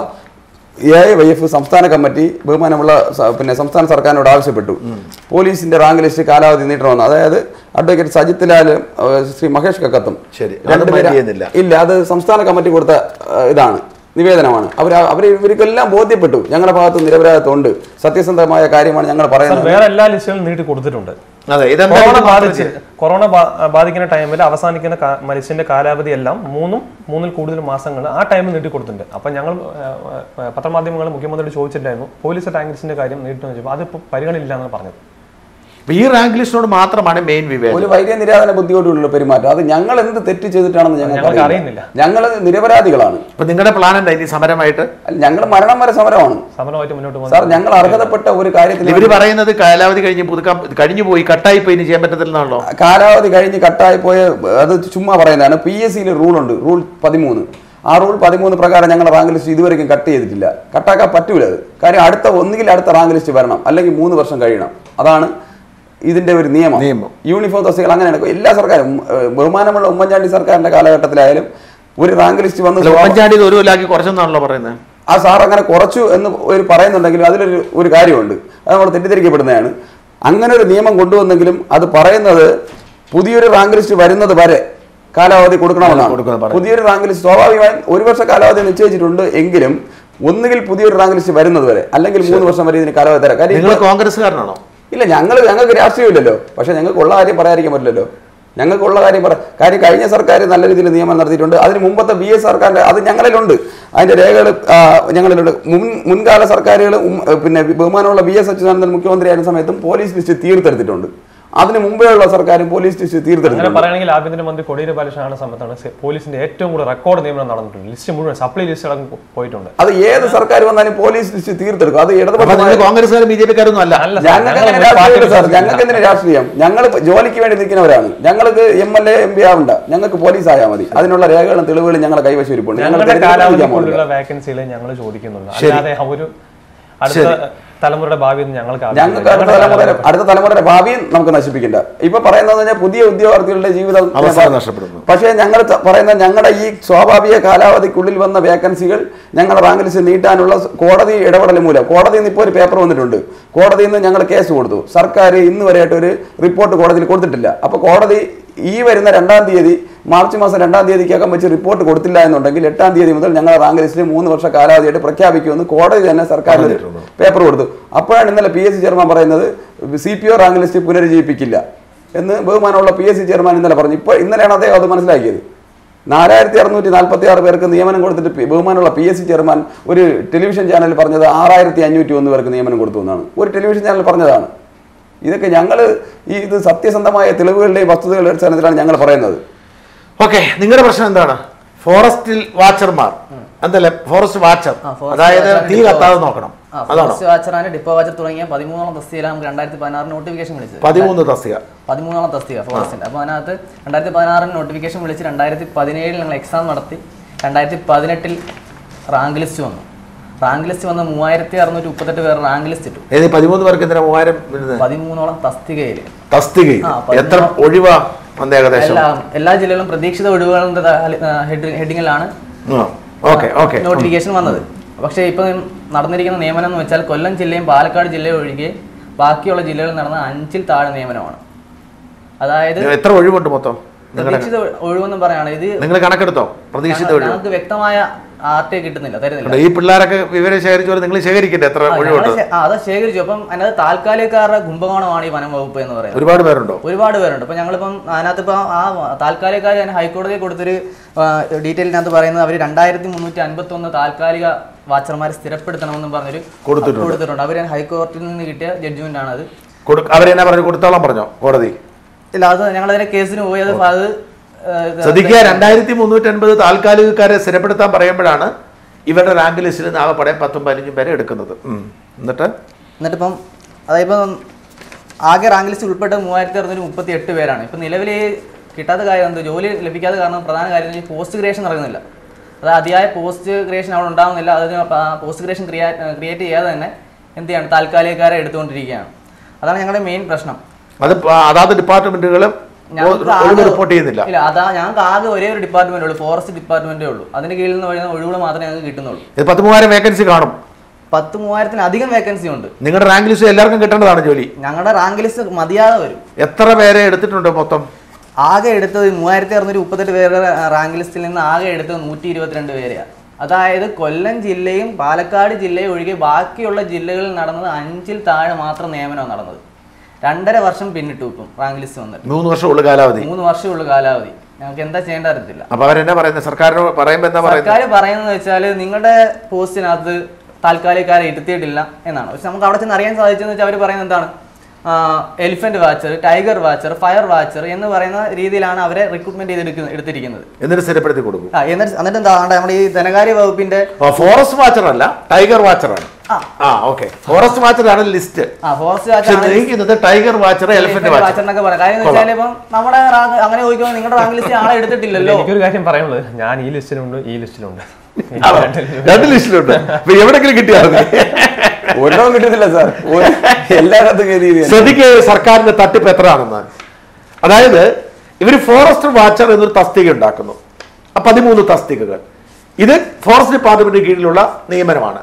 എ ഐ വൈ എഫ് സംസ്ഥാന കമ്മിറ്റി ബഹുമാനമുള്ള സ- പിന്നെ സംസ്ഥാന സർക്കാരിനോട് ആവശ്യപ്പെട്ടു പോലീസിന്റെ റാങ്ക് ലിസ്റ്റ് കാലാവധി നീട്ടണമെന്ന് അതായത് അഡ്വക്കേറ്റ് സജിത് ലാൽ ഏഹ്, ശ്രീ മഹേഷ് കക്കത്തും ശരി, അത് രണ്ടുപേര് mind ചെയ്യുന്നില്ല. ഇല്ല അത് സംസ്ഥാന കമ്മിറ്റി കൊടുത്ത ഏഹ്, ഇതാണ് നിവേദനമാണ് അവർ അവർ ഇവർക്കെല്ലാം ബോധ്യപ്പെട്ടു ഞങ്ങളുടെ ഭാഗത്ത് നിരപരാധിത്വം ഉണ്ട് സത്യസന്ധമായ കാര്യമാണ് ഞങ്ങൾ സാർ പറയുന്നത് വേറെ എല്ലാ ലിസ്റ്റുകളും നീട്ടി കൊടുത്തിട്ടുണ്ട് അതെ ഇതെന്താ കൊറോണ ഇത് മാത്രം ബാധിച്ച് കൊറോണ ബാ- ബാധിക്കുന്ന ടൈമിൽ അവസാനിക്കുന്ന കാ- മനുഷ്യന്റെ കാലാവധി എല്ലാം മൂന്നും മൂന്നിൽ കൂടുതൽ മാസങ്ങൾ ആ ടൈമിൽ നീട്ടി കൊടുത്തിട്ടുണ്ട് അപ്പൊ ഞങ്ങൾ ആ, ആ, പത്രമാധ്യമങ്ങൾ മുഖ്യമന്ത്രിയോട് ചോദിച്ചിട്ടുണ്ടായിരുന്നു പോലീസ് ടാങ്കിസിന്റെ കാര്യം നീട്ടിന്ന് വെച്ചപ്പോൾ അതിപ്പോൾ പരിഗണില്ല എന്നാണ് പറഞ്ഞത് അപ്പൊ ഈ റാങ്ക് ലിസ്റ്റിനോട് മാത്രമാണ് മെയിൻ വിവേചനം ഒരു വൈദ്യ നിരാധന ബുദ്ധിയോടുള്ള പെരുമാറ്റം അത് ഞങ്ങൾ എന്ത് തെറ്റ് ചെയ്തിട്ടാണെന്ന് ഞങ്ങൾക്ക് ഞങ്ങൾക്ക് അറിയില്ല അറിയുന്നില്ല. ഞങ്ങൾ നിരപരാധികളാണ് അപ്പൊ നിങ്ങളുടെ പ്ലാൻ എന്താ ഇനി സമരമായിട്ട് ഞങ്ങൾ മരണം വരെ സമരമാണ് സമരമായിട്ട് മുന്നോട്ട് സാർ പോകുന്നത് ഞങ്ങൾ അർഹതപ്പെട്ട ഒരു കാര്യത്തിൽ ഇവര് പറയുന്നത് കാലാവധി കഴിഞ്ഞ് പുതുക്കാൻ കഴിഞ്ഞു പോയി കട്ടായി പോയി ഇനി ചെയ്യാൻ പറ്റത്തില്ലെന്നാണല്ലോ കാലാവധി കഴിഞ്ഞ് കട്ടായി പോയ അത് ചുമ്മാ പറയുന്നതാണ് പി എസ് സിയിൽ റൂൾ ഉണ്ട് റൂൾ പതിമൂന്ന് ആ റൂൾ പതിമൂന്ന് പ്രകാരം ഞങ്ങൾ റാങ്ക് ലിസ്റ്റ് ഇതുവരെയും കട്ട് ചെയ്തിട്ടില്ല കട്ടാക്കാൻ പറ്റൂല അത് കാര്യം അടുത്ത ഒന്നുകിൽ അടുത്ത റാങ്ക് ലിസ്റ്റ് വരണം അല്ലെങ്കിൽ മൂന്ന് വർഷം കഴിയണം അതാണ് ഇതിന്റെ ഒരു നിയമം നിയമം. യൂണിഫോം തസ്തികൾ അങ്ങനെയാണ് എല്ലാ സർക്കാരും ഏഹ്, ബഹുമാനമുള്ള ഉമ്മൻചാണ്ടി സർക്കാരിന്റെ കാലഘട്ടത്തിലായാലും ഒരു റാങ്ക് ലിസ്റ്റ് വന്ന് അല്ല, ഉമ്മൻചാണ്ടി ഇത് ഒരു കൊല്ലാക്കി കുറച്ചെന്നാണല്ലോ പറയുന്നത് ആ സാർ അങ്ങനെ കുറച്ചു എന്ന് ഒരു പറയുന്നുണ്ടെങ്കിലും അതിലൊരു ഒരു കാര്യമുണ്ട് അത് നമ്മൾ തെറ്റിദ്ധരിക്കപ്പെടുന്നതാണ് അങ്ങനെ ഒരു നിയമം കൊണ്ടുവന്നെങ്കിലും അത് പറയുന്നത് പുതിയൊരു റാങ്ക് ലിസ്റ്റ് വരുന്നത് വരെ കാലാവധി കൊടുക്കണം കൊടുക്കണമെന്നാണ് പറയും. പുതിയൊരു റാങ്ക് ലിസ്റ്റ് സ്വാഭാവികമായും ഒരു വർഷ കാലാവധി നിശ്ചയിച്ചിട്ടുണ്ട് എങ്കിലും ഒന്നുകിൽ പുതിയൊരു റാങ്ക് ലിസ്റ്റ് വരുന്നത് വരെ അല്ലെങ്കിൽ മൂന്ന് വർഷം വരെ ഇതിന് കാലാവധി തരാം കാര്യം നിങ്ങൾ ഇപ്പോൾ- കോൺഗ്രസ്സുകാരനാണോ ഇല്ല ഞങ്ങൾ ഞങ്ങൾക്ക് രാഷ്ട്രീയമില്ലല്ലോ പക്ഷെ ഞങ്ങൾക്ക് ഉള്ള കാര്യം പറയാതിരിക്കാൻ പറ്റില്ലല്ലോ ഞങ്ങൾക്കുള്ള കാര്യം പറ കാര്യം കഴിഞ്ഞ സർക്കാർ നല്ല രീതിയിൽ നിയമനം നടത്തിയിട്ടുണ്ട് അതിന് മുമ്പത്തെ ബി എസ് സർക്കാരിന്റെ അത് ഞങ്ങളിലുണ്ട് അതിന്റെ രേഖകൾ ആ, ഞങ്ങളിലുണ്ട് മുൻ മുൻകാല സർക്കാരുകൾ പിന്നെ ബഹുമാനമുള്ള ബി എസ് അച്യുതാനന്ദൻ മുഖ്യമന്ത്രിയായിരുന്ന സമയത്തും പോലീസ് ലിസ്റ്റ് തീർത്തെടുത്തിട്ടുണ്ട് അതിന് മുമ്പേ ഉള്ള സർക്കാരും പോലീസ് ലിസ്റ്റ് അങ്ങനെ തീർത്തെടുത്തിട്ടുണ്ട് പറയുകയാണെങ്കിൽ ആഭ്യന്തരമന്ത്രി കൊടിയേരി ബാലകൃഷ്ണനാണ് സമയത്താണ് സെ- പോലീസിന്റെ ഏറ്റവും കൂടുതൽ റെക്കോർഡ് നിയമനം നടന്നിട്ടുണ്ട് ലിസ്റ്റ് മുഴുവൻ സപ്ലൈ ലിസ്റ്റ് അടക്കം പോ- പോയിട്ടുണ്ട് അത് ഏത് സർക്കാർ വന്നാലും പോലീസ് ലിസ്റ്റ് തീർത്തെടുക്കും അത് അപ്പൊ നിങ്ങൾ ഇടതുപക്ഷ കോൺഗ്രസ്സുകാരും ബി ജെ പിക്കാരൊന്നും അല്ല അല്ല സാർ, ഞങ്ങൾക്ക് ഞങ്ങൾ അങ്ങനെ ഒരു രാഷ്ട്രീയം പാർട്ടി സാർ ബിസിനസ് ഞങ്ങൾക്ക് എന്തിനു രാഷ്ട്രീയം ഞങ്ങൾ ജോലിക്ക് വേണ്ടി നിൽക്കുന്നവരാണ് ഞങ്ങൾക്ക് M L A M P ആവണ്ട ഞങ്ങൾക്ക് പോലീസ് ആയാൽ മതി അതിനുള്ള രേഖകളും തെളിവുകളും ഞങ്ങളെ കൈവശം ഇരിപ്പുണ്ട് ഞങ്ങൾ ഞങ്ങളുടെ തെരഞ്ഞെടുപ്പിൽ നിൽക്കാൻ കാലാവധിക്കുള്ളിലുള്ള പോകുന്നില്ല. വേക്കൻസികളെ ഞങ്ങൾ ചോദിക്കുന്നുള്ളൂ ശരി. അല്ലാതെ ഒരു അടുത്ത തലമുറയുടെ ഭാവി ഒന്നും ഞങ്ങൾക്ക് ആവശ്യമില്ല. ഞങ്ങൾക്ക് അടുത്ത ഞങ്ങളുടെ തലമുറ കാലാവധി- അടുത്ത തലമുറയുടെ ഭാവിയും നമുക്ക് നശിപ്പിക്കണ്ട ഇപ്പൊ പറയുന്നത് പറഞ്ഞാൽ പുതിയ ഉദ്യോഗാർത്ഥികളുടെ ജീവിതം അവസരം നഷ്ടപ്പെടുന്നു. പക്ഷേ ഞങ്ങൾ ത- പറയുന്ന ഞങ്ങളുടെ ഈ സ്വാഭാവിക കാലാവധിക്കുള്ളിൽ വന്ന വേക്കൻസികൾ ഞങ്ങളുടെ റാങ്ക് ലിസ്റ്റ് നീട്ടാനുള്ള സ് കോടതി ഇടപെടൽ മൂലം കോടതിയിൽ നിന്ന് ഇപ്പോൾ ഒരു പേപ്പർ വന്നിട്ടുണ്ട് കോടതിയിൽ നിന്ന് ഞങ്ങൾ കേസ് കൊടുത്തു സർക്കാർ ഇന്ന് വരെയായിട്ട് ഒരു റിപ്പോർട്ട് കോടതിയിൽ കൊടുത്തിട്ടില്ല അപ്പോൾ കോടതി ഈ വരുന്ന രണ്ടാം തീയതി മാർച്ച് മാസം രണ്ടാം തീയതിക്കകം വെച്ച് റിപ്പോർട്ട് കൊടുത്തില്ല എന്നുണ്ടെങ്കിൽ എട്ടാം തീയതി മുതൽ ഞങ്ങളുടെ റാങ്ക് ലിസ്റ്റിൽ മൂന്ന് വർഷ കാലാവധിയായിട്ട് പ്രഖ്യാപിക്കുമെന്ന് കോടതി തന്നെ സർക്കാരിന് പേപ്പർ കൊടുത്തു അപ്പോഴാണ് ഇന്നലെ പി എസ് സി ചെയർമാൻ പറയുന്നത് C P O rank list പുനരുജ്ജീവിപ്പിക്കില്ല എന്ന് ബഹുമാനമുള്ള പി എസ് സി ചെയർമാൻ ഇന്നലെ പറഞ്ഞു ഇപ്പോൾ ഇന്നലെയാണ് അദ്ദേഹം അത് മനസ്സിലാക്കിയത് നാലായിരത്തി അറുന്നൂറ്റി നാൽപ്പത്തി ആറ് പേർക്ക് നിയമനം കൊടുത്തിട്ട് പി- ബഹുമാനമുള്ള പി എസ് സി ചെയർമാൻ ഒരു ടെലിവിഷൻ ചാനൽ പറഞ്ഞത് ആറായിരത്തി അഞ്ഞൂറ്റി ഒന്ന് പേർക്ക് നിയമനം കൊടുത്തു എന്നാണ് ഒരു ടെലിവിഷൻ ചാനൽ പറഞ്ഞതാണ് ഇതൊക്കെ ഞങ്ങൾ ഈ ഇത് സത്യസന്ധമായ തെളിവുകളുടെയും വസ്തുതകളുടെ അടിസ്ഥാനത്തിലാണ് ഞങ്ങൾ പറയുന്നത് ഓക്കെ നിങ്ങളുടെ പ്രശ്നം എന്താണ് ഫോറസ്റ്റിൽ വാച്ചർമാർ എന്തല്ലേ ഫോറസ്റ്റ് വാച്ചർ ആ, forest അതായത് watcher തീ ഡിപ്പോ കത്താതെ വാച്ചർ. നോക്കണം ആ, അതാണോ ഫോറസ്റ്റ് വാച്ചറാണ് ഡിപ്പോ വാച്ചർ തുടങ്ങിയ പതിമൂന്നോളം തസ്തികയിലാണ് നമുക്ക് രണ്ടായിരത്തി പതിനാറ് നോട്ടിഫിക്കേഷൻ വിളിച്ചത് പതിമൂന്ന് തസ്തിക പതിമൂന്നോളം തസ്തിക ഫോറസ്റ്റിന്റെ അപ്പോൾ അതിനകത്ത് രണ്ടായിരത്തി പതിനാറിന് നോട്ടിഫിക്കേഷൻ വിളിച്ച് രണ്ടായിരത്തി പതിനേഴിൽ ഞങ്ങൾ എക്സാം നടത്തി രണ്ടായിരത്തി പതിനെട്ടിൽ റാങ്ക് ലിസ്റ്റ് വന്നു റാങ്ക് ലിസ്റ്റ് വന്ന് മൂവായിരത്തി അറുന്നൂറ്റി മുപ്പത്തെട്ട് പേർ റാങ്ക് ലിസ്റ്റ് ഇട്ടു ഏത് പതിമൂന്ന് പേർക്ക് എന്തിനാ മൂവായിരം വരുന്നത്? പതിമൂന്നോളം തസ്തികയിൽ തസ്തിക ആ, പതിമൂന്ന് എത്ര ഒഴിവാ വന്ന ഏകദേശം എല്ലാ എല്ലാ ജില്ലകളിലും പ്രതീക്ഷിത ഒഴിവുകളുടെ ഹെഡിങ്ങിലാണ് ഓക്കെ ഓക്കെ നോട്ടിഫിക്കേഷൻ വന്നത് പക്ഷേ ഇപ്പം നടന്നിരിക്കുന്ന നിയമനം എന്ന് വെച്ചാൽ കൊല്ലം ജില്ലയും പാലക്കാട് ജില്ലയും ഒഴികെ ബാക്കിയുള്ള ജില്ലകളിൽ നടന്ന അഞ്ചിൽ താഴെ നിയമനമാണ് അതായത് എത്ര ഒഴിവുണ്ട് മൊത്തം നിങ്ങളുടെ പ്രതീക്ഷിത ഒഴിവെന്ന് പറയാണ് ഇത് നിങ്ങൾ കണക്കെടുത്തോ പ്രതീക്ഷിത ഒഴിവ് ഞങ്ങൾക്ക് വ്യക്തമായ ആർട്ടി കിട്ടുന്നില്ല തരുന്നില്ല ഈ പിള്ളേരൊക്കെ വിവരം ശേഖരിച്ചു പോലെ നിങ്ങൾ ശേഖരിക്കട്ടെ എത്ര ആ, ഒഴിവുണ്ട് ഞങ്ങള് ശേ- ആ, അത് ശേഖരിച്ചു അപ്പം അതിനകത്ത് താൽക്കാലികക്കാരുടെ കുംഭകോണമാണ് ഈ വനം വകുപ്പ് എന്ന് പറയുന്നത് ഒരുപാട് പേരുണ്ടോ ഒരുപാട് പേരുണ്ട് ഇപ്പം ഞങ്ങളിപ്പം അതിനകത്ത് ഇപ്പം ആ താൽക്കാലികക്കാർ ഞാൻ ഹൈക്കോടതിയിൽ കൊടുത്തൊരു ഡീറ്റെയിലിനകത്ത് പറയുന്നത് അവർ രണ്ടായിരത്തി മുന്നൂറ്റി അൻപത്തി ഒന്ന് താൽക്കാലിക വാച്ചർമാരെ സ്ഥിരപ്പെടുത്തണമെന്നും പറഞ്ഞൊരു കൊടുത്തിട്ടുണ്ട്. കൊടുത്തിട്ടുണ്ട് അവർ ഹൈക്കോടതിയിൽ നിന്ന് കിട്ടിയ ജഡ്ജ്മെന്റ് ആണ് അത് കൊടു അവരെന്നാ പറഞ്ഞു കൊടുത്തോളം പറഞ്ഞോ കോടതി ഇല്ല അത് ഞങ്ങളതിനെ കേസിന് പോയി അത് അത് ഏഹ്, ഇത് ശ്രദ്ധിക്കുക രണ്ടായിരത്തി മുന്നൂറ്റി അൻപത് താൽക്കാലികക്കാരെ സ്ഥിരപ്പെടുത്താൻ പറയുമ്പോഴാണ് ഇവരുടെ റാങ്ക് ലിസ്റ്റിൽ നിന്ന് ആകെ പടയം പത്തും പതിനഞ്ചും പേരെ എടുക്കുന്നത് ഉം. എന്നിട്ട് എന്നിട്ടിപ്പം അതായതിപ്പം ആകെ റാങ്ക് ലിസ്റ്റ് ഉൾപ്പെട്ട മൂവായിരത്തി അറുന്നൂറ്റി മുപ്പത്തി എട്ട് പേരാണ് ഇപ്പം നിലവിൽ ഈ കിട്ടാത്ത കാര്യം എന്ത് ജോലി ലഭിക്കാത്ത കാരണം പ്രധാന കാര്യം എന്ന് വെച്ചാൽ പോസ്റ്റ് ഗ്രേഷൻ നടക്കുന്നില്ല അത് അതിയായ പോസ്റ്റ് ഗ്രേഷൻ അവിടെ ഉണ്ടാകുന്നില്ല അതിന് പോസ്റ്റ് ഗ്രേഷൻ ക്രിയാ ക്രിയേറ്റ് ചെയ്യാതെ തന്നെ എന്ത് ചെയ്യാണ് താൽക്കാലികക്കാരെ എടുത്തുകൊണ്ടിരിക്കുകയാണ് അതാണ് ഞങ്ങളുടെ മെയിൻ പ്രശ്നം അത് പ- അതാത് ഡിപ്പാർട്ട്മെന്റുകളും ഞങ്ങൾക്ക് ഒഴിവ് ആകെ- റിപ്പോർട്ട് ചെയ്യുന്നില്ല ഇല്ല അതാ ഞങ്ങൾക്ക് ആകെ ഒരേ ഒരു ഡിപ്പാർട്ട്മെന്റ് ഉള്ളൂ ഫോറസ്റ്റ് ഡിപ്പാർട്ട്മെന്റേ ഉള്ളൂ അതിന്റെ കീഴിൽ നിന്ന് വരുന്ന ഒഴിവുകൾ മാത്രമേ ഞങ്ങൾക്ക് കിട്ടുന്നുള്ളൂ ഇത് പത്ത് മൂവായിരം വേക്കൻസി കാണും പത്ത് മൂവായിരത്തിലധികം വേക്കൻസി ഉണ്ട് നിങ്ങളുടെ റാങ്ക് ലിസ്റ്റ് എല്ലാവർക്കും കിട്ടേണ്ടതാണ് ജോലി ഞങ്ങളുടെ റാങ്ക് ലിസ്റ്റ് മതിയാതെ വരും എത്ര പേരെ എടുത്തിട്ടുണ്ട് മൊത്തം ആകെ എടുത്തത് മൂവായിരത്തി അറുന്നൂറ്റി മുപ്പത്തെട്ട് പേരുടെ റാങ്ക് ലിസ്റ്റിൽ നിന്ന് ആകെ എടുത്തത് നൂറ്റി ഇരുപത്തിരണ്ട് പേരെയാണ് അതായത് കൊല്ലം ജില്ലയും പാലക്കാട് ജില്ലയും ഒഴികെ ബാക്കിയുള്ള ജില്ലകളിൽ നടന്നത് അഞ്ചിൽ താഴെ മാത്രം നിയമനമാണ് നടന്നത് രണ്ടര വർഷം പിന്നിട്ടു ഇപ്പം റാങ്ക് ലിസ്റ്റ് വന്നിട്ട് മൂന്ന് വർഷം ഉള്ള കാലാവധി മൂന്ന് വർഷമുള്ള കാലാവധി ഞങ്ങൾക്ക് എന്താ ചെയ്യേണ്ട അറിയത്തില്ല അപ്പൊ അവരെന്നാ പറയുന്നത് സർക്കാരിനോട് പറയുമ്പോ എന്താ പറയുന്നത് സർക്കാർ പറയുന്നത് വെച്ചാൽ നിങ്ങളുടെ പോസ്റ്റിനകത്ത് താൽക്കാലികക്കാരെ ഇരുത്തിയിട്ടില്ല എന്നാണ് പക്ഷെ നമുക്ക് അവിടെ ചെന്ന് അറിയാൻ സാധിച്ചെന്ന് വെച്ചാൽ അവർ പറയുന്നത് എന്താണ് elephant watcher tiger watcher fire watcher എന്ന് പറയുന്ന രീതിയിലാണ് അവരെ റിക്രൂട്ട്മെന്റ് ചെയ്തെടുക്കുന്ന എടുത്തിരിക്കുന്നത് എന്നിട്ട് സ്ഥിരപ്പെടുത്തി കൊടുക്കും ആ എന്നിട്ട് എന്നിട്ട് എന്താ ആണ്ടെ നമ്മുടെ ഈ ധനകാര്യ വകുപ്പിന്റെ ഫോറസ്റ്റ് വാച്ചർ അല്ല ടൈഗർ വാച്ചറാണ് ആ. ആ ഓക്കെ ഫോറസ്റ്റ് വാച്ചറാണ് ലിസ്റ്റ് ആ ഫോറസ്റ്റ് പക്ഷെ വാച്ചർ നീക്കുന്നത് tiger watcher elephant watcher watcher എന്നൊക്കെ പറയാം കാര്യം എന്ന് വെച്ചാൽ ഇപ്പം നമ്മുടെ റാങ്ക് അങ്ങനെ ചോദിക്കുമ്പോൾ നിങ്ങളുടെ റാങ്ക് ലിസ്റ്റ് ആളെ എടുത്തിട്ടില്ലല്ലോ എനിക്കൊരു കാര്യം പറയാനുള്ളത് ഞാൻ ഈ ലിസ്റ്റിലുണ്ട് ഈ ലിസ്റ്റിലുണ്ട് ആണോ? രണ്ട് ലിസ്റ്റിലുണ്ട് അപ്പൊ എവിടെങ്കിലും കിട്ടിയാൽ മതി ഒരെണ്ണം കിട്ടുന്നില്ല സാർ ഒരു- എല്ലായിടത്തും ഗതി ഇത് തന്നെ. ശ്രദ്ധിക്ക് സർക്കാരിന്റെ തട്ടിപ്പ് എത്രയാണെന്ന് അതായത് ഇവർ ഫോറസ്റ്റ് വാച്ചർ എന്നൊരു തസ്തിക ഉണ്ടാക്കുന്നു ആ പതിമൂന്ന് തസ്തികകൾ ഇത് ഫോറസ്റ്റ് ഡിപ്പാർട്ട്മെന്റിന് കീഴിലുള്ള നിയമനമാണ്